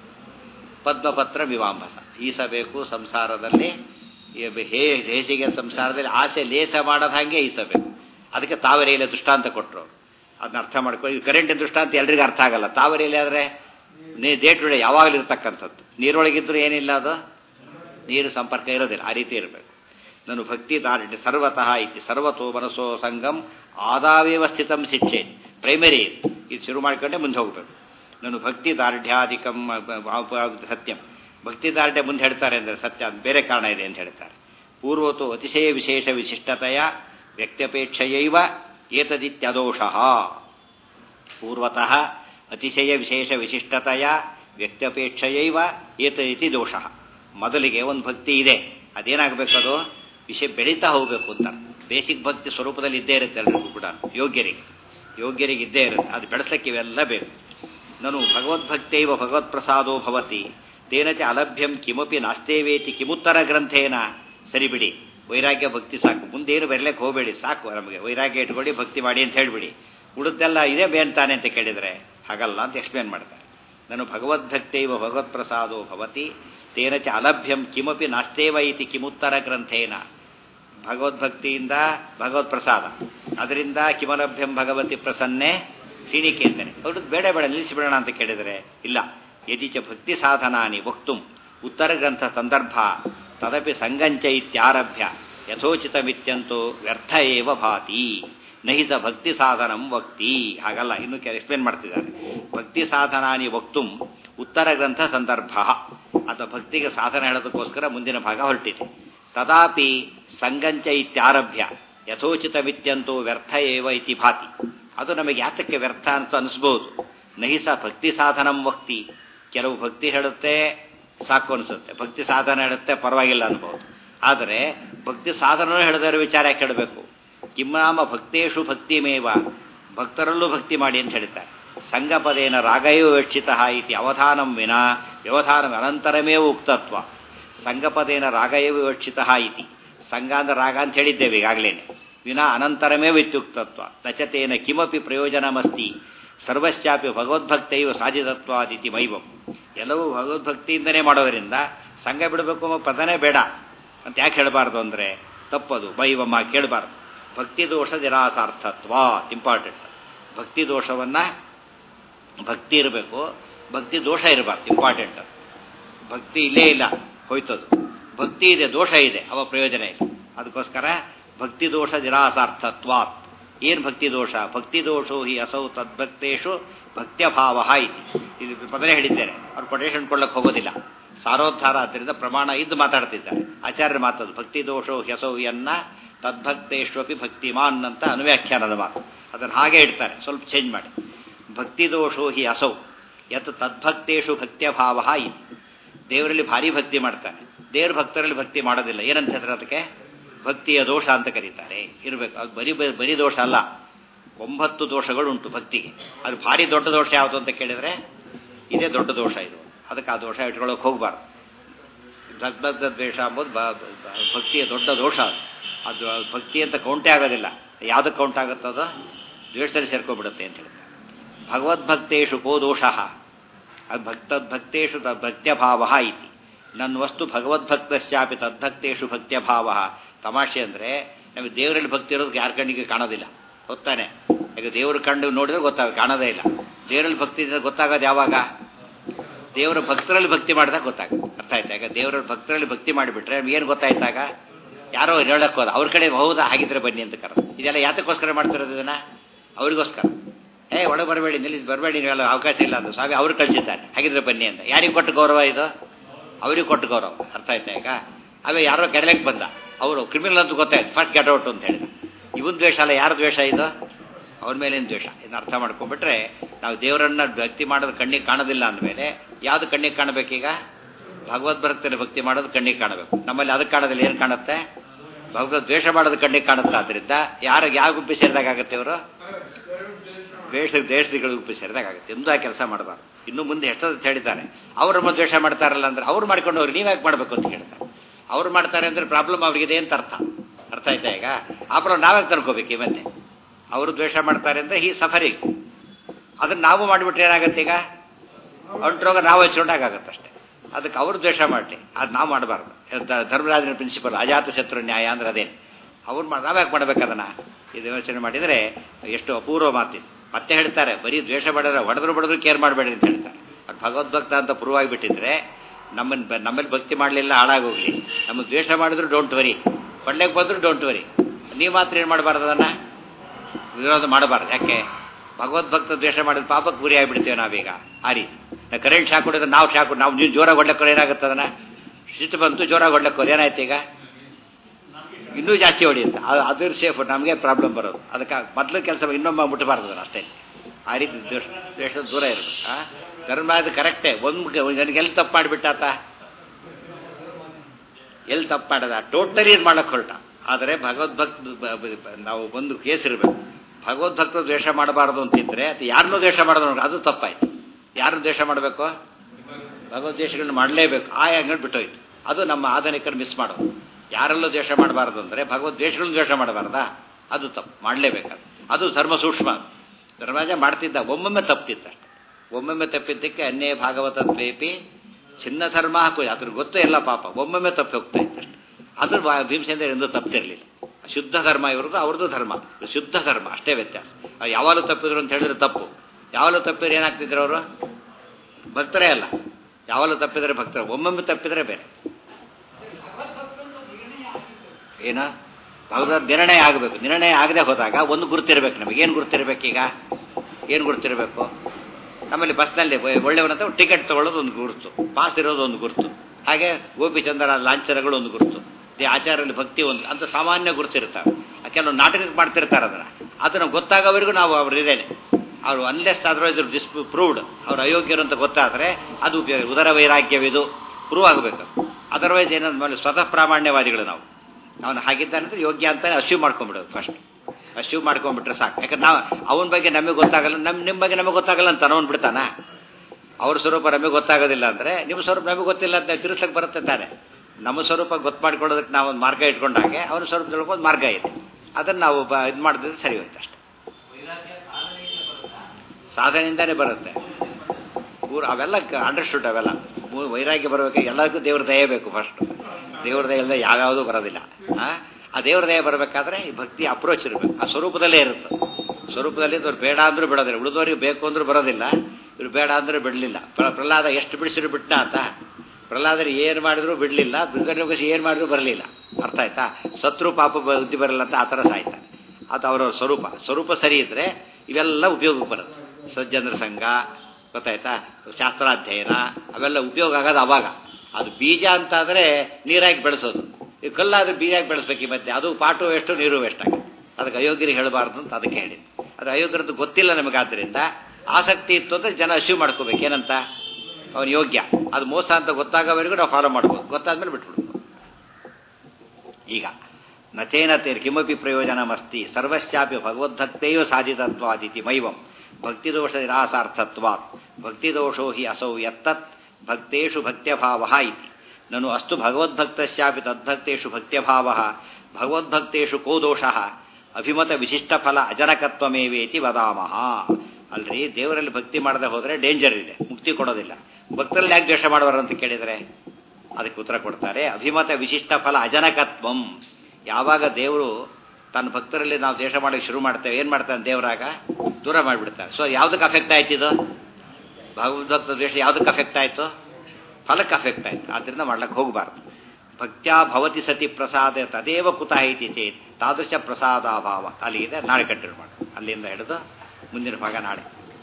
ಪದ್ಮಪತ್ರ ಮೀಮಾಂಬಸ ಈಸಬೇಕು ಸಂಸಾರದಲ್ಲಿ ಹೇ ಹೇಸಿಗೆ ಸಂಸಾರದಲ್ಲಿ ಆಸೆ ಲೇಸ ಮಾಡೋದು ಹಾಗೆ ಈಸಬೇಕು ಅದಕ್ಕೆ ತಾವರೆಯಲ್ಲಿ ದೃಷ್ಟಾಂತ ಕೊಟ್ಟರು ಅದನ್ನ ಅರ್ಥ ಮಾಡ್ಕೊಂಡು ಈ ಕರೆಂಟಿನ ದೃಷ್ಟಾಂತ ಎಲ್ರಿಗೂ ಅರ್ಥ ಆಗಲ್ಲ ತಾವರೆಯಲ್ಲಿ ಆದರೆ ನೀ ಡೇ ಟು ಡೇ ಯಾವಾಗಲೂ ಇರ್ತಕ್ಕಂಥದ್ದು ನೀರೊಳಗಿದ್ರು ಏನಿಲ್ಲ ಅದು ನೀರು ಸಂಪರ್ಕ ಇರೋದಿಲ್ಲ ಆ ರೀತಿ ಇರಬೇಕು ನಾನು ಭಕ್ತಿ ದಾರಿಢ್ಯ ಸರ್ವತಃ ಇತಿ ಸರ್ವತೋ ಮನಸ್ಸೋ ಸಂಗಂ ಆದಾವೇವ ಸ್ಥಿತಂ ಶಿಕ್ಷೆ ಪ್ರೈಮರಿ ಇದು ಶುರು ಮಾಡ್ಕೊಂಡೆ ಮುಂದೆ ಹೋಗಬೇಕು ನಾನು ಭಕ್ತಿ ದಾರ್ಢ್ಯಾಧಿಕಂ ಸತ್ಯಂ ಭಕ್ತಿ ದಾರ್ಢ್ಯ ಮುಂದೆ ಹೇಳ್ತಾರೆ ಅಂದರೆ ಸತ್ಯ ಅದು ಬೇರೆ ಕಾರಣ ಇದೆ ಅಂತ ಹೇಳ್ತಾರೆ ಪೂರ್ವತು ಅತಿಶಯ ವಿಶೇಷ ವಿಶಿಷ್ಟತೆಯ ವ್ಯಕ್ತಪೇಕ್ಷೆಯೈವ ಏತದಿತ್ಯದೋಷ ಪೂರ್ವತಃ ಅತಿಶಯ ವಿಶೇಷ ವಿಶಿಷ್ಟತೆಯ ವ್ಯಕ್ತಪೇಕ್ಷೆಯೈವ ಏತದಿತಿ ದೋಷ ಮೊದಲಿಗೆ ಒಂದು ಭಕ್ತಿ ಇದೆ ಅದೇನಾಗಬೇಕದು ವಿಷಯ ಬೆಳೀತಾ ಹೋಗಬೇಕು ಅಂತ ಬೇಸಿಕ್ ಭಕ್ತಿ ಸ್ವರೂಪದಲ್ಲಿ ಇದ್ದೇ ಇರುತ್ತೆ ಎಲ್ರಿಗೂ ಕೂಡ ಯೋಗ್ಯರಿಗೆ ಯೋಗ್ಯರಿಗೆ ಇದ್ದೇ ಇರುತ್ತೆ ಅದು ಬೆಳೆಸಲಿಕ್ಕೆ ಇವೆಲ್ಲ ಬೇಕು ನಾನು ಭಗವದ್ಭಕ್ತೈವ ಭಗವತ್ಪ್ರಸಾದೋ ಭವತಿ ತೇನ ಚ ಅಲಭ್ಯಂ ಕಿಮಪಿ ನಾಸ್ತೇವೇತಿ ಕಿಮುತ್ತರ ಗ್ರಂಥೇನ ಸರಿ ಬಿಡಿ ವೈರಾಗ್ಯ ಭಕ್ತಿ ಸಾಕು ಮುಂದೇನು ಬರಲಿಕ್ಕೆ ಹೋಗಬೇಡಿ ಸಾಕು ನಮಗೆ ವೈರಾಗ್ಯ ಇಟ್ಕೊಳ್ಳಿ ಭಕ್ತಿ ಮಾಡಿ ಅಂತ ಹೇಳಿಬಿಡಿ ಉಳಿದೆಲ್ಲ ಇದೇ ಬೇನ್ ತಾನೆ ಅಂತ ಕೇಳಿದರೆ ಹಾಗಲ್ಲ ಅಂತ ಎಕ್ಸ್ಪ್ಲೇನ್ ಮಾಡ್ತಾರೆ ನಾನು ಭಗವದ್ಭಕ್ತೈವ ಭಗವತ್ಪ್ರಸಾದೋ ಭವತಿ ತೇನ ಚ ಅಲಭ್ಯಂ ಕಿಮಪಿ ನಾಸ್ತೇವ ಇತಿ ಕಿಮುತ್ತರ ಗ್ರಂಥೇನ ಭಗವದ್ಭಕ್ತಿಯಿಂದ ಭಗವತ್ ಪ್ರಸಾದ ಅದರಿಂದ ಕಿಮಲಭ್ಯಂ ಭಗವತಿ ಪ್ರಸನ್ನೆ ಶ್ರೀನಿಕೆ ಅಂತಾನೆ ಅವ್ರದ್ದು ಬೇಡ ಬೇಡ ನಿಲ್ಲಿಸಿಬಿಡೋಣ ಅಂತ ಕೇಳಿದರೆ ಇಲ್ಲ ಯದಿಚ ಭಕ್ತಿ ಸಾಧನಾನಿ ವಕ್ತು ಉತ್ತರ ಗ್ರಂಥ ಸಂದರ್ಭ ತದಪಿ ಸಂಗಂಚ ಇತ್ಯಾರಭ್ಯ ಯಥೋಚಿತಮಿತ್ಯಂತೂ ವ್ಯರ್ಥ ಏವ ಭಾತಿ ನಹಿಸ ಭಕ್ತಿ ಸಾಧನಂ ವಕ್ತಿ ಹಾಗಲ್ಲ ಇನ್ನು ಎಕ್ಸ್ಪ್ಲೇನ್ ಮಾಡ್ತಿದ್ದಾರೆ ಭಕ್ತಿ ಸಾಧನಾನಿ ವಕ್ತು ಉತ್ತರ ಗ್ರಂಥ ಸಂದರ್ಭ ಅಥವಾ ಭಕ್ತಿಗೆ ಸಾಧನ ಹೇಳೋದಕ್ಕೋಸ್ಕರ ಮುಂದಿನ ಭಾಗ ಹೊರಟಿದೆ ತದಾಪಿ ಸಂಗಂಚ ಇತ್ಯಾರಭ್ಯ ಯಥೋಚಿತವಿತ್ಯಂತೂ ವ್ಯರ್ಥ ಏವ ಇತಿ ಭಾತಿ ಅದು ನಮಗೆ ಯಾತಕ್ಕೆ ವ್ಯರ್ಥ ಅಂತ ಅನಿಸ್ಬೋದು ನಹಿಸ ಭಕ್ತಿ ಸಾಧನಂ ವಕ್ತಿ ಕೆಲವು ಭಕ್ತಿ ಹೇಳುತ್ತೆ ಸಾಕು ಅನಿಸುತ್ತೆ ಭಕ್ತಿ ಸಾಧನ ಹೇಳುತ್ತೆ ಪರವಾಗಿಲ್ಲ ಅನ್ಬೋದು ಆದರೆ ಭಕ್ತಿ ಸಾಧನ ಹೇಳಿದರ ವಿಚಾರ ಯಾಕೆ ಹೇಳಬೇಕು ಕಿಮ್ನಾಮ ಭಕ್ತೇಶು ಭಕ್ತಿಮೇವ ಭಕ್ತರಲ್ಲೂ ಭಕ್ತಿ ಮಾಡಿ ಅಂತ ಹೇಳ್ತಾರೆ ಸಂಗಪದೇನ ರಾಗಯೋ ವೇಕ್ಷಿತ ಇತಿ ಅವಧಾನಂ ವಿನ ವ್ಯವಧಾನ ಅನಂತರಮೇವ ಉಕ್ತತ್ವ ಸಂಗಪದೇನ ರಾಗಯೋ ವಿವಕ್ಷಿತ ಇತಿ ಸಂಘ ಅಂದ್ರೆ ರಾಗ ಅಂತ ಹೇಳಿದ್ದೇವೆ ಈಗಾಗಲೇನೆ ವಿನ ಅನಂತರಮೇವ ಇತ್ಯುಕ್ತತ್ವ ನಚತೇನ ಕಿಮಪಿ ಪ್ರಯೋಜನಮಸ್ತಿ ಸರ್ವಶ್ಚಾಪಿ ಭಗವದ್ಭಕ್ತೈವ ಸಾಧಿತತ್ವಾದಿತಿ ಮೈವಂ ಎಲ್ಲವೂ ಭಗವದ್ಭಕ್ತಿಯಿಂದನೇ ಮಾಡೋದರಿಂದ ಸಂಘ ಬಿಡಬೇಕು ಅನ್ನೋ ಪದನೇ ಬೇಡ ಅಂತ ಯಾಕೆ ಹೇಳಬಾರ್ದು ಅಂದರೆ ತಪ್ಪದು ಮೈವಮ್ಮ ಕೇಳಬಾರ್ದು ಭಕ್ತಿ ದೋಷ ನಿರಾಸಾರ್ಥತ್ವ ಇಂಪಾರ್ಟೆಂಟ್ ಭಕ್ತಿ ದೋಷವನ್ನು ಭಕ್ತಿ ಇರಬೇಕು ಭಕ್ತಿ ದೋಷ ಇರಬಾರ್ದು ಇಂಪಾರ್ಟೆಂಟ್ ಭಕ್ತಿ ಇಲ್ಲೇ ಇಲ್ಲ ಹೋಯ್ತದು ಭಕ್ತಿ ಇದೆ ದೋಷ ಇದೆ ಅವ ಪ್ರಯೋಜನ ಇಲ್ಲ ಅದಕ್ಕೋಸ್ಕರ ಭಕ್ತಿ ದೋಷ ನಿರಾಸಾರ್ಥತ್ವಾತ್ ಏನು ಭಕ್ತಿ ದೋಷ ಭಕ್ತಿ ದೋಷೋ ಹಿ ಅಸೌ ತದ್ಭಕ್ತೇಶು ಭಕ್ತ್ಯಭಾವ ಇತಿ ಇದು ಮೊದಲೇ ಹೇಳಿದ್ದೇನೆ ಅವ್ರು ಕೊಟೇಶನ್ ಕೊಡ್ಲಕ್ಕೆ ಹೋಗೋದಿಲ್ಲ ಸಾರೋದ್ಧಾರ ಆದ್ದರಿಂದ ಪ್ರಮಾಣ ಇದ್ದು ಮಾತಾಡ್ತಿದ್ದಾರೆ ಆಚಾರ್ಯರ ಮಾತದು ಭಕ್ತಿ ದೋಷೋ ಹ್ಯಸೌ ಎನ್ನ ತದ್ಭಕ್ತೇಶ್ವಪಿ ಭಕ್ತಿಮಾನ್ ಅಂತ ಅನುವ್ಯಾಖ್ಯಾನದ ಮಾತು ಅದನ್ನು ಹಾಗೆ ಇಡ್ತಾರೆ ಸ್ವಲ್ಪ ಚೇಂಜ್ ಮಾಡಿ ಭಕ್ತಿ ದೋಷೋ ಹಿ ಅಸೌ ಯತ್ ತದ್ಭಕ್ತೇಶು ಭಕ್ತ್ಯಭಾವ ಇತಿ ದೇವರಲ್ಲಿ ಭಾರಿ ಭಕ್ತಿ ಮಾಡ್ತಾನೆ ದೇವ್ರ ಭಕ್ತರಲ್ಲಿ ಭಕ್ತಿ ಮಾಡೋದಿಲ್ಲ ಏನಂತ ಹೆಸರು ಅದಕ್ಕೆ ಭಕ್ತಿಯ ದೋಷ ಅಂತ ಕರೀತಾರೆ ಇರಬೇಕು ಅದು ಬರೀ ಬರೀ ದೋಷ ಅಲ್ಲ ಒಂಬತ್ತು ದೋಷಗಳು ಉಂಟು ಭಕ್ತಿಗೆ ಅದು ಭಾರಿ ದೊಡ್ಡ ದೋಷ ಯಾವುದು ಅಂತ ಕೇಳಿದರೆ ಇದೇ ದೊಡ್ಡ ದೋಷ ಇದು ಅದಕ್ಕೆ ಆ ದೋಷ ಇಟ್ಕೊಳ್ಳೋಕೆ ಹೋಗಬಾರ್ದು ಭಕ್ತ ದ್ವೇಷ ಅಂಬೋದು ಭಕ್ತಿಯ ದೊಡ್ಡ ದೋಷ ಅದು ಅದು ಭಕ್ತಿ ಅಂತ ಕೌಂಟೇ ಆಗೋದಿಲ್ಲ ಯಾವುದಕ್ಕೆ ಕೌಂಟ್ ಆಗುತ್ತದೋ ದ್ವೇಷದಲ್ಲಿ ಸೇರ್ಕೊಂಡ್ಬಿಡುತ್ತೆ ಅಂತ ಹೇಳ್ತಾರೆ ಭಗವದ್ಭಕ್ತೇಶು ಕೋ ದೋಷ ಅದು ಭಕ್ತ ಭಕ್ತೇಶು ಭಕ್ತ್ಯಭಾವ ಇತಿ ನನ್ನ ವಸ್ತು ಭಗವದ್ಭಕ್ತಶ್ಚಾಪಿ ತದ್ಭಕ್ತೇಶು ಭಕ್ತ್ಯಭಾವ ತಮಾಷೆ ಅಂದರೆ ನಮಗೆ ದೇವರಲ್ಲಿ ಭಕ್ತಿ ಇರೋದು ಯಾರ ಕಣ್ಣಿಗೆ ಕಾಣೋದಿಲ್ಲ ಗೊತ್ತಾನೆ ಈಗ ದೇವ್ರ ಕಣ್ಣು ನೋಡಿದ್ರೆ ಗೊತ್ತಾಗ ಕಾಣೋದೇ ಇಲ್ಲ ದೇವರಲ್ಲಿ ಭಕ್ತಿ ಇದ್ರೆ ಗೊತ್ತಾಗೋದು ಯಾವಾಗ ದೇವರ ಭಕ್ತರಲ್ಲಿ ಭಕ್ತಿ ಮಾಡಿದಾಗ ಗೊತ್ತಾಗುತ್ತೆ ಅರ್ಥ ಆಯ್ತಾ ಈಗ ದೇವರ ಭಕ್ತರಲ್ಲಿ ಭಕ್ತಿ ಮಾಡಿಬಿಟ್ರೆ ಏನು ಗೊತ್ತಾಯ್ತಾಗ ಯಾರೋ ಹೇಳಕ್ ಹೋದ ಅವ್ರ ಕಡೆ ಹೌದಾ ಹಾಗಿದ್ರೆ ಬನ್ನಿ ಅಂತ ಕರ ಇದೆಲ್ಲ ಯಾತಕ್ಕೋಸ್ಕರ ಮಾಡ್ತಿರೋದು ಇದನ್ನ ಅವ್ರಿಗೋಸ್ಕರ ಏ ಒಳಗೆ ಬರಬೇಡಿ ನಿಲ್ಲಿ ಬರಬೇಡಿ ಹೇಳೋ ಅವಕಾಶ ಇಲ್ಲ ಅದು ಸ್ವಾಮಿ ಅವ್ರು ಕಳಿಸಿದ್ದಾರೆ ಹಾಗಿದ್ರೆ ಬನ್ನಿ ಅಂತ ಯಾರಿಗೆ ಕೊಟ್ಟು ಗೌರವ ಇದು ಅವ್ರಿಗೆ ಕೊಟ್ಟು ಗೌರವ ಅರ್ಥ ಆಯ್ತಾ ಈಗ ಅವೇ ಯಾರೋ ಕೆರಲೆಗೆ ಬಂದ ಅವರು ಕ್ರಿಮಿನಲ್ ಅಂತ ಗೊತ್ತಾಯ್ತು ಫಸ್ಟ್ ಗೆಟ್ ಔಟ್ ಅಂತ ಹೇಳಿದ ಇವನ್ ದ್ವೇಷ ಅಲ್ಲ ಯಾರ ದ್ವೇಷ ಇದು ಅವ್ರ ಮೇಲೇನು ದ್ವೇಷ ಇದನ್ನ ಅರ್ಥ ಮಾಡ್ಕೊಂಡ್ಬಿಟ್ರೆ ನಾವು ದೇವರನ್ನ ಭಕ್ತಿ ಮಾಡೋದು ಕಣ್ಣಿಗೆ ಕಾಣೋದಿಲ್ಲ ಅಂದಮೇಲೆ ಯಾವ್ದು ಕಣ್ಣಿಗೆ ಕಾಣಬೇಕೀಗ ಭಗವದ್ ಭಕ್ತಿನ ಭಕ್ತಿ ಮಾಡೋದು ಕಣ್ಣಿಗೆ ಕಾಣಬೇಕು ನಮ್ಮಲ್ಲಿ ಅದಕ್ಕೆ ಕಾಣೋದಿಲ್ಲ ಏನು ಕಾಣುತ್ತೆ ಭಗವದ್ ದ್ವೇಷ ಮಾಡೋದು ಕಣ್ಣಿಗೆ ಕಾಣುತ್ತೆ ಆದ್ರಿಂದ ಯಾರು ಯಾವ ಗುಂಪಿ ಸೇರಿದಾಗುತ್ತೆ ಇವರು ದ್ವೇಷ ದೇಶದಿಗಳ ಗುಂಪಿ ಸೇರಿದಾಗುತ್ತೆ ಎಂದೂ ಆ ಕೆಲಸ ಮಾಡಬಾರ್ದು ಇನ್ನು ಮುಂದೆ ಎಷ್ಟೊತ್ತು ಹೇಳಿದ್ದಾರೆ ಅವ್ರಮ್ಮ ದ್ವೇಷ ಮಾಡ್ತಾರಲ್ಲ ಅಂದ್ರೆ ಅವ್ರು ಮಾಡ್ಕೊಂಡು ಅವ್ರು ನೀವ್ಯಾಕೆ ಮಾಡಬೇಕು ಅಂತ ಕೇಳ್ತಾರೆ ಅವ್ರು ಮಾಡ್ತಾರೆ ಅಂದ್ರೆ ಪ್ರಾಬ್ಲಮ್ ಅವ್ರಿಗೆ ಅಂತ ಅರ್ಥ ಅರ್ಥ ಆಯ್ತಾ ಈಗ ಆ ಪ್ರಾಬ್ಲಮ್ ನಾವೇ ತರ್ಕೋಬೇಕು ಇವನ್ನೇ ಅವರು ದ್ವೇಷ ಮಾಡ್ತಾರೆ ಅಂದ್ರೆ ಈ ಸಫರಿಂಗ್ ಅದನ್ನ ನಾವು ಮಾಡಿಬಿಟ್ರೆ ಏನಾಗುತ್ತೆ ಈಗ ಅಂಟ್ರೋಗ ನಾವು ಹಚ್ಕೊಂಡಾಗತ್ತೆ ಅಷ್ಟೇ ಅದಕ್ಕೆ ಅವರು ದ್ವೇಷ ಮಾಡಲಿ ಅದು ನಾವು ಮಾಡಬಾರ್ದು ಧರ್ಮರಾಜನ ಪ್ರಿನ್ಸಿಪಲ್ ಅಜಾತ ಶತ್ರು ನ್ಯಾಯ ಅಂದ್ರೆ ಅದೇನು ಅವ್ರು ಮಾಡಿ ನಾವ್ಯಾಕೆ ಮಾಡ್ಬೇಕು ಅದನ್ನ ಇದು ಯೋಚನೆ ಮಾಡಿದರೆ ಎಷ್ಟು ಅಪೂರ್ವ ಮಾತಿದೆ ಮತ್ತೆ ಹೇಳ್ತಾರೆ ಬರೀ ದ್ವೇಷ ಮಾಡಿದ್ರೆ ಹೊಡೆದ್ರು ಬಡದ್ರು ಕೇರ್ ಮಾಡಬೇಡಿ ಅಂತ ಹೇಳ್ತಾರೆ ಅದು ಭಗವದ್ಭಕ್ತ ಅಂತ ಪ್ರೂವ್ ಆಗಿಬಿಟ್ಟಿದ್ರೆ ನಮ್ಮನ್ನು ನಮ್ಮಲ್ಲಿ ಭಕ್ತಿ ಮಾಡಲಿಲ್ಲ ಹಾಳಾಗೋಗ್ಲಿ ನಮಗೆ ದ್ವೇಷ ಮಾಡಿದ್ರು ಡೋಂಟ್ ವರಿ ಕೊಳ್ಳೆಗೆ ಬಂದರೂ ಡೋಂಟ್ ವರಿ ನೀವು ಮಾತ್ರ ಏನು ಮಾಡಬಾರ್ದು ಅದನ್ನು ವಿರೋಧ ಮಾಡಬಾರ್ದು ಯಾಕೆ ಭಗವದ್ಭಕ್ತ ದ್ವೇಷ ಮಾಡಿದ ಪಾಪಕ್ಕೆ ಗುರಿ ಆಗಿಬಿಡ್ತೇವೆ ನಾವೀಗ ಆ ರೀತಿ ಕರೆಂಟ್ ಶಾಕ್ ಹೊಡಿದ್ರೆ ನಾವು ಶಾಕ್ ನಾವು ನೀವು ಜೋರಾಗಿ ಹೊಡ್ಲಕ್ಕೋರು ಏನಾಗುತ್ತೆ ಅದನ್ನ ಶಿಸ್ತು ಬಂತು ಜೋರಾಗಿ ಹೊಡ್ಲಕ್ಕೋರು ಏನಾಯ್ತು ಈಗ ಇನ್ನೂ ಜಾಸ್ತಿ ಹೊಡಿಯುತ್ತೆ ಅದ್ರ ಸೇಫ್ ನಮಗೆ ಪ್ರಾಬ್ಲಮ್ ಬರೋದು ಅದಕ್ಕೆ ಮೊದಲು ಕೆಲಸ ಇನ್ನೊಮ್ಮೆ ಮುಟ್ಟಬಾರ್ದು ಅದನ್ನು ಅಷ್ಟೇ ಆ ರೀತಿ ದ್ವೇಷ ದ್ವೇಷದ ದೂರ ಇರೋದು ಆ ಧರ್ಮ ಅದು ಕರೆಕ್ಟೇ ಒಂದು ನನಗೆ ಎಲ್ಲಿ ತಪ್ಪು ಮಾಡಿಬಿಟ್ಟಾತ ಎಲ್ಲಿ ತಪ್ಪು ಮಾಡದ ಟೋಟಲಿ ಇದು ಮಾಡಕ್ಕೆ ಹೊರಟ ಆದರೆ ಭಗವದ್ಭಕ್ತ ನಾವು ಒಂದು ಕೇಸ್ ಇರಬೇಕು ಭಗವದ್ಭಕ್ತ ದ್ವೇಷ ಮಾಡಬಾರದು ಅಂತಿದ್ರೆ ಅದು ಯಾರನ್ನೂ ದ್ವೇಷ ಮಾಡೋದು ಅದು ತಪ್ಪಾಯ್ತು ಯಾರನ್ನು ದ್ವೇಷ ಮಾಡಬೇಕು ಭಗವದ್ವೇಷಗಳನ್ನ ಮಾಡಲೇಬೇಕು ಆ ಅಂಗಡಿ ಬಿಟ್ಟೋಯ್ತು ಅದು ನಮ್ಮ ಆಧುನಿಕರು ಮಿಸ್ ಮಾಡೋದು ಯಾರಲ್ಲೂ ದ್ವೇಷ ಮಾಡಬಾರ್ದು ಅಂದರೆ ಭಗವದ್ವೇಷಗಳನ್ನ ದ್ವೇಷ ಮಾಡಬಾರ್ದಾ ಅದು ತಪ್ಪು ಮಾಡಲೇಬೇಕಾದ ಅದು ಧರ್ಮ ಸೂಕ್ಷ್ಮ ಧರ್ಮರಾಜ ಮಾಡ್ತಿದ್ದ ಒಮ್ಮೊಮ್ಮೆ ತಪ್ಪಿದ್ದ ಒಮ್ಮೊಮ್ಮೆ ತಪ್ಪಿದ್ದಕ್ಕೆ ಅನ್ಯೇ ಭಾಗವತ ದ್ವೇಪಿ ಚಿನ್ನ ಧರ್ಮ ಹಾಕೋ ಅದ್ರ ಗೊತ್ತೇ ಎಲ್ಲ ಪಾಪ ಒಮ್ಮೊಮ್ಮೆ ತಪ್ಪಿ ಹೋಗ್ತಾ ಇದ್ದಷ್ಟು ಅದ್ರ ಭೀಮಸೇಂದ್ರ ಎಂದೂ ತಪ್ಪಿರಲಿಲ್ಲ ಶುದ್ಧ ಧರ್ಮ ಇವ್ರದ್ದು ಅವ್ರದ್ದು ಧರ್ಮ ಶುದ್ಧ ಧರ್ಮ ಅಷ್ಟೇ ವ್ಯತ್ಯಾಸ ಯಾವಾಗಲೂ ತಪ್ಪಿದ್ರು ಅಂತ ಹೇಳಿದ್ರೆ ತಪ್ಪು ಯಾವಾಗಲೂ ತಪ್ಪಿದ್ರೆ ಏನಾಗ್ತಿದ್ರು ಅವರು ಭಕ್ತರೇ ಅಲ್ಲ ಯಾವಾಗಲೂ ತಪ್ಪಿದ್ರೆ ಭಕ್ತರು ಒಮ್ಮೊಮ್ಮೆ ತಪ್ಪಿದ್ರೆ ಬೇರೆ ಏನ ಭಗವದ್ ನಿರ್ಣಯ ಆಗಬೇಕು ನಿರ್ಣಯ ಆಗದೆ ಹೋದಾಗ ಒಂದು ಗುರುತಿರ್ಬೇಕು ನಮಗೆ ಏನು ಗುರುತಿರ್ಬೇಕೀಗ ಏನು ಗುರುತಿರಬೇಕು ನಮ್ಮಲ್ಲಿ ಬಸ್ನಲ್ಲಿ ಒಳ್ಳೆಯವನಂತ ಟಿಕೆಟ್ ತಗೊಳ್ಳೋದು ಒಂದು ಗುರುತು ಪಾಸ್ ಇರೋದು ಒಂದು ಗುರುತು ಹಾಗೆ ಗೋಪಿಚಂದ್ರ ಲಾಂಛನಗಳು ಒಂದು ಗುರುತು ದೇ ಆಚಾರಲ್ಲಿ ಭಕ್ತಿ ಒಂದು ಅಂತ ಸಾಮಾನ್ಯ ಗುರುತಿರ್ತಾರೆ ಕೆಲವು ನಾಟಕಕ್ಕೆ ಮಾಡ್ತಿರ್ತಾರೆ ಅದನ್ನು ಅದನ್ನು ಗೊತ್ತಾಗೋವರೆಗೂ ನಾವು ಅವ್ರು ಇದೇನೆ ಅವರು ಅನ್ಲೆಸ್ ಆದರೂ ಇದ್ರ ಡಿಸ್ ಪ್ರೂವ್ಡ್ ಅವ್ರು ಅಯೋಗ್ಯರು ಅಂತ ಗೊತ್ತಾದರೆ ಅದು ಉಪಯೋಗ ಉದರ ವೈರಾಗ್ಯವಿದು ಪ್ರೂವ್ ಆಗಬೇಕು ಅದರ್ವೈಸ್ ಏನಂದ್ರೆ ಸ್ವತಃ ಪ್ರಾಮಾಣ್ಯವಾದಿಗಳು ನಾವು ಅವನು ಹಾಗಿದ್ದಾನಂದ್ರೆ ಯೋಗ್ಯ ಅಂತಾನೆ ಅಶ್ಯೂವ್ ಮಾಡ್ಕೊಂಡ್ಬಿಡೋದು ಫಸ್ಟ್ ಅಶ್ಯೂವ್ ಮಾಡ್ಕೊಂಡ್ಬಿಟ್ರೆ ಸಾಕು ಯಾಕಂದ್ರೆ ನಾವು ಅವನ ಬಗ್ಗೆ ನಮಗೆ ಗೊತ್ತಾಗಲ್ಲ ನಮ್ಮ ನಿಮ್ಮ ಬಗ್ಗೆ ನಮಗೆ ಗೊತ್ತಾಗಲ್ಲ ಅಂತ ಅವನು ಬಿಡ್ತಾನ ಅವ್ರ ಸ್ವರೂಪ ನಮಗೆ ಗೊತ್ತಾಗೋದಿಲ್ಲ ಅಂದರೆ ನಿಮ್ಮ ಸ್ವರೂಪ ನಮಗೆ ಗೊತ್ತಿಲ್ಲ ಅಂತ ತಿರ್ಸ್ಲಕ್ಕೆ ಬರುತ್ತೆ ತಾನೆ ನಮ್ಮ ಸ್ವರೂಪ ಗೊತ್ತು ಮಾಡ್ಕೊಳ್ಳೋದಕ್ಕೆ ನಾವು ಒಂದು ಮಾರ್ಗ ಇಟ್ಕೊಂಡಾಗೆ ಅವನ ಸ್ವರೂಪ ತಿಳ್ಕೊಂಡು ಮಾರ್ಗ ಇದೆ ಅದನ್ನು ನಾವು ಇದು ಮಾಡಿದ್ರೆ ಸರಿ ಹೋಯ್ತು ಅಷ್ಟೆ ಸಾಧನೆಯಿಂದಾನೇ ಬರುತ್ತೆ ಊರು ಅವೆಲ್ಲ ಅಂಡರ್ಸ್ಟುಡ್ ಅವೆಲ್ಲ ವೈರಾಗ್ಯ ಬರಬೇಕು ಎಲ್ಲದಕ್ಕೂ ದೇವ್ರ ದಯ ಬೇಕು ಫಸ್ಟ್ ದೇವ್ರ ದಯ ಇಲ್ಲದೆ ಯಾವ್ಯಾವುದೂ ಬರೋದಿಲ್ಲ ಆ ದೇವ್ರ ದಯ ಬರಬೇಕಾದ್ರೆ ಈ ಭಕ್ತಿ ಅಪ್ರೋಚ್ ಇರಬೇಕು ಆ ಸ್ವರೂಪದಲ್ಲೇ ಇರುತ್ತೆ ಸ್ವರೂಪದಲ್ಲಿ ಇವ್ರು ಬೇಡ ಅಂದ್ರೂ ಬಿಡೋದಿಲ್ಲ ಉಳಿದವ್ರಿಗೆ ಬೇಕು ಅಂದ್ರೂ ಬರೋದಿಲ್ಲ ಇವ್ರು ಬೇಡ ಅಂದ್ರೂ ಬಿಡಲಿಲ್ಲ ಪ್ರಹ್ಲಾದ ಎಷ್ಟು ಬಿಡಿಸಿದ್ರು ಬಿಟ್ಟ ಅಂತ ಪ್ರಹ್ಲಾದರು ಏನು ಮಾಡಿದ್ರು ಬಿಡಲಿಲ್ಲ ಬಿಡುಗಡೆ ಏನು ಮಾಡಿದ್ರು ಬರಲಿಲ್ಲ ಅರ್ಥ ಆಯ್ತಾ ಸತ್ರು ಪಾಪ ಬುದ್ಧಿ ಬರಲ್ಲ ಅಂತ ಆ ಥರ ಸಾಯ್ತಾರೆ ಅದು ಅವರ ಸ್ವರೂಪ ಸ್ವರೂಪ ಸರಿ ಇದ್ದರೆ ಇವೆಲ್ಲ ಉಪಯೋಗಕ್ಕೆ ಬರುತ್ತೆ ಸಜ್ಜನರ ಸಂಘ ಗೊತ್ತಾಯ್ತಾ ಶಾಸ್ತ್ರಾಧ್ಯಯನ ಅವೆಲ್ಲ ಉಪಯೋಗ ಆಗೋದು ಅವಾಗ ಅದು ಬೀಜ ಅಂತಾದರೆ ನೀರಾಗಿ ಬೆಳೆಸೋದು ಈ ಕಲ್ಲಾದ್ರೆ ಬೀಜಾಗಿ ಬೆಳೆಸ್ಬೇಕು ಈ ಮಧ್ಯೆ ಅದು ಪಾಟು ಎಷ್ಟು ನೀರು ವೇಸ್ಟಾಗಿ ಅದಕ್ಕೆ ಅಯೋಗ್ಯರಿಗೆ ಹೇಳಬಾರ್ದು ಅಂತ ಅದಕ್ಕೆ ಹೇಳಿ ಅದು ಅಯೋಗ್ಯರದ್ದು ಗೊತ್ತಿಲ್ಲ ನಮಗಾದ್ರಿಂದ ಆಸಕ್ತಿ ಇತ್ತು ಅಂದರೆ ಜನ ಅಶ್ಯೂವ್ ಮಾಡ್ಕೋಬೇಕು ಏನಂತ ಅವನು ಯೋಗ್ಯ ಅದು ಮೋಸ ಅಂತ ಗೊತ್ತಾಗೋವರೆಗೂ ನಾವು ಫಾಲೋ ಮಾಡ್ಬೋದು ಗೊತ್ತಾದ್ಮೇಲೆ ಬಿಟ್ಬಿಡ್ಬೋದು ಈಗ ನಚೇನತೇರ್ ಕಿಮಪಿ ಪ್ರಯೋಜನಮಸ್ತಿ ಸರ್ವಶ್ಚಾಪಿ ಭಗವದ್ಭಕ್ತೇಯೋ ಸಾಧಿತತ್ವಾದಿತಿ ಮೈವಂ ಭಕ್ತಿದೋಷ ನಿರಾಸಾರ್ಥತ್ವಾತ್ ಭಕ್ತಿದೋಷೋ ಹಿ ಅಸೌ ಯತ್ತತ್ ಭಕ್ತೇಷು ಭಕ್ತ್ಯಭಾವ ಇತಿ ನನು ಅಸ್ತು ಭಗವದ್ಭಕ್ತಶ್ಚಾಪಿ ತದ್ಭಕ್ತೇಷು ಭಕ್ತ್ಯಭಾವ ಭಗವದ್ಭಕ್ತೇಷು ಕೋ ದೋಷ ಅಭಿಮತ ವಿಶಿಷ್ಟ ಫಲ ಅಜನಕತ್ವಮೇವೇತಿ ವದಾಮಹ ಅಲ್ರಿ ದೇವರಲ್ಲಿ ಭಕ್ತಿ ಮಾಡದೆ ಹೋದರೆ ಡೇಂಜರ್ ಇದೆ ಮುಕ್ತಿ ಕೊಡೋದಿಲ್ಲ ಭಕ್ತರಲ್ಲಿ ಯಾಕೆ ದ್ವೇಷ ಮಾಡುವರು ಅಂತ ಕೇಳಿದರೆ ಅದಕ್ಕೆ ಉತ್ತರ ಕೊಡ್ತಾರೆ ಅಭಿಮತ ವಿಶಿಷ್ಟ ಫಲ ಅಜನಕತ್ವಂ ಯಾವಾಗ ದೇವರು ತನ್ನ ಭಕ್ತರಲ್ಲಿ ನಾವು ದ್ವೇಷ ಮಾಡಕ್ಕೆ ಶುರು ಮಾಡ್ತೇವೆ ಏನು ಮಾಡ್ತಾನೆ ದೇವರಾಗ ದೂರ ಮಾಡಿಬಿಡ್ತಾರೆ ಸೊ ಯಾವುದಕ್ಕೆ ಅಫೆಕ್ಟ್ ಆಯ್ತು ಇದು ಭಗವದ್ಭಕ್ತ ದ್ವೇಷ ಯಾವುದಕ್ಕೆ ಅಫೆಕ್ಟ್ ಆಯಿತು ಫಲಕ್ಕೆ ಅಫೆಕ್ಟ್ ಆಯ್ತು ಆದ್ದರಿಂದ ಮಾಡ್ಲಿಕ್ಕೆ ಹೋಗಬಾರ್ದು ಭಕ್ತ್ಯಾ ಭವತಿ ಸತಿ ಪ್ರಸಾದ ತದೇವ ಕುತಃ ಇತಿ ಚೇತ್ ತಾದೃಶ ಪ್ರಸಾದಾಭಾವ ಅಲ್ಲಿಗಿದೆ ನಾಳೆ ಕಂಟಿನ್ಯೂ ಮಾಡಿ ಅಲ್ಲಿಂದ ಹಿಡಿದು ಮುಂದಿನ ಭಾಗ ನಾಳೆ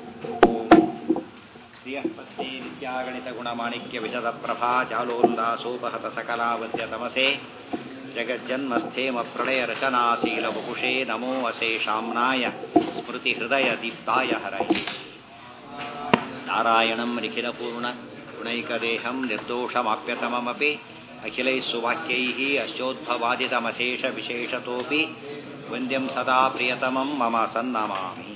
ಶ್ರೀಯಸ್ಪತಿ ನಿತ್ಯಾಗಣಿತ ಗುಣಮಾಣಿಕ್ಯ ವಿಶದ ಪ್ರಭಾ ಜಾಲೋಲ್ಲಾಸೋಪಹತ ಸಕಲಾವದ್ಯ ತಮಸೆ ಜಗಜ್ಜನ್ಮಸ್ಥೇಮ ಪ್ರಳಯ ರಚನಾಶೀಲ ವಪುಷೇ ನಮೋ ಅಶೇಷಾಮ್ನಾಯ ಸ್ಮೃತಿ ಹೃದಯ ದೀಪ್ತಾಯ ಹರೈ ನಾರಾಯಣಂ ನಿಖಿಲಪೂರ್ಣ ಗುಣೈಕದೇಹಂ ನಿರ್ದೋಷಮಾಪ್ಯತಮಮಪಿ ಅಖಿಲೈः ಸುವಾಕ್ಯೈः ಅಶೋದ್ಭವಾದಿತಮಶೇಷ ವಿಶೇಷತೋಪಿ ವಂದ್ಯಂ ಸದಾ ಪ್ರಿಯತಮಂ ಮಮ ಸನ್ನಮಾಮಿ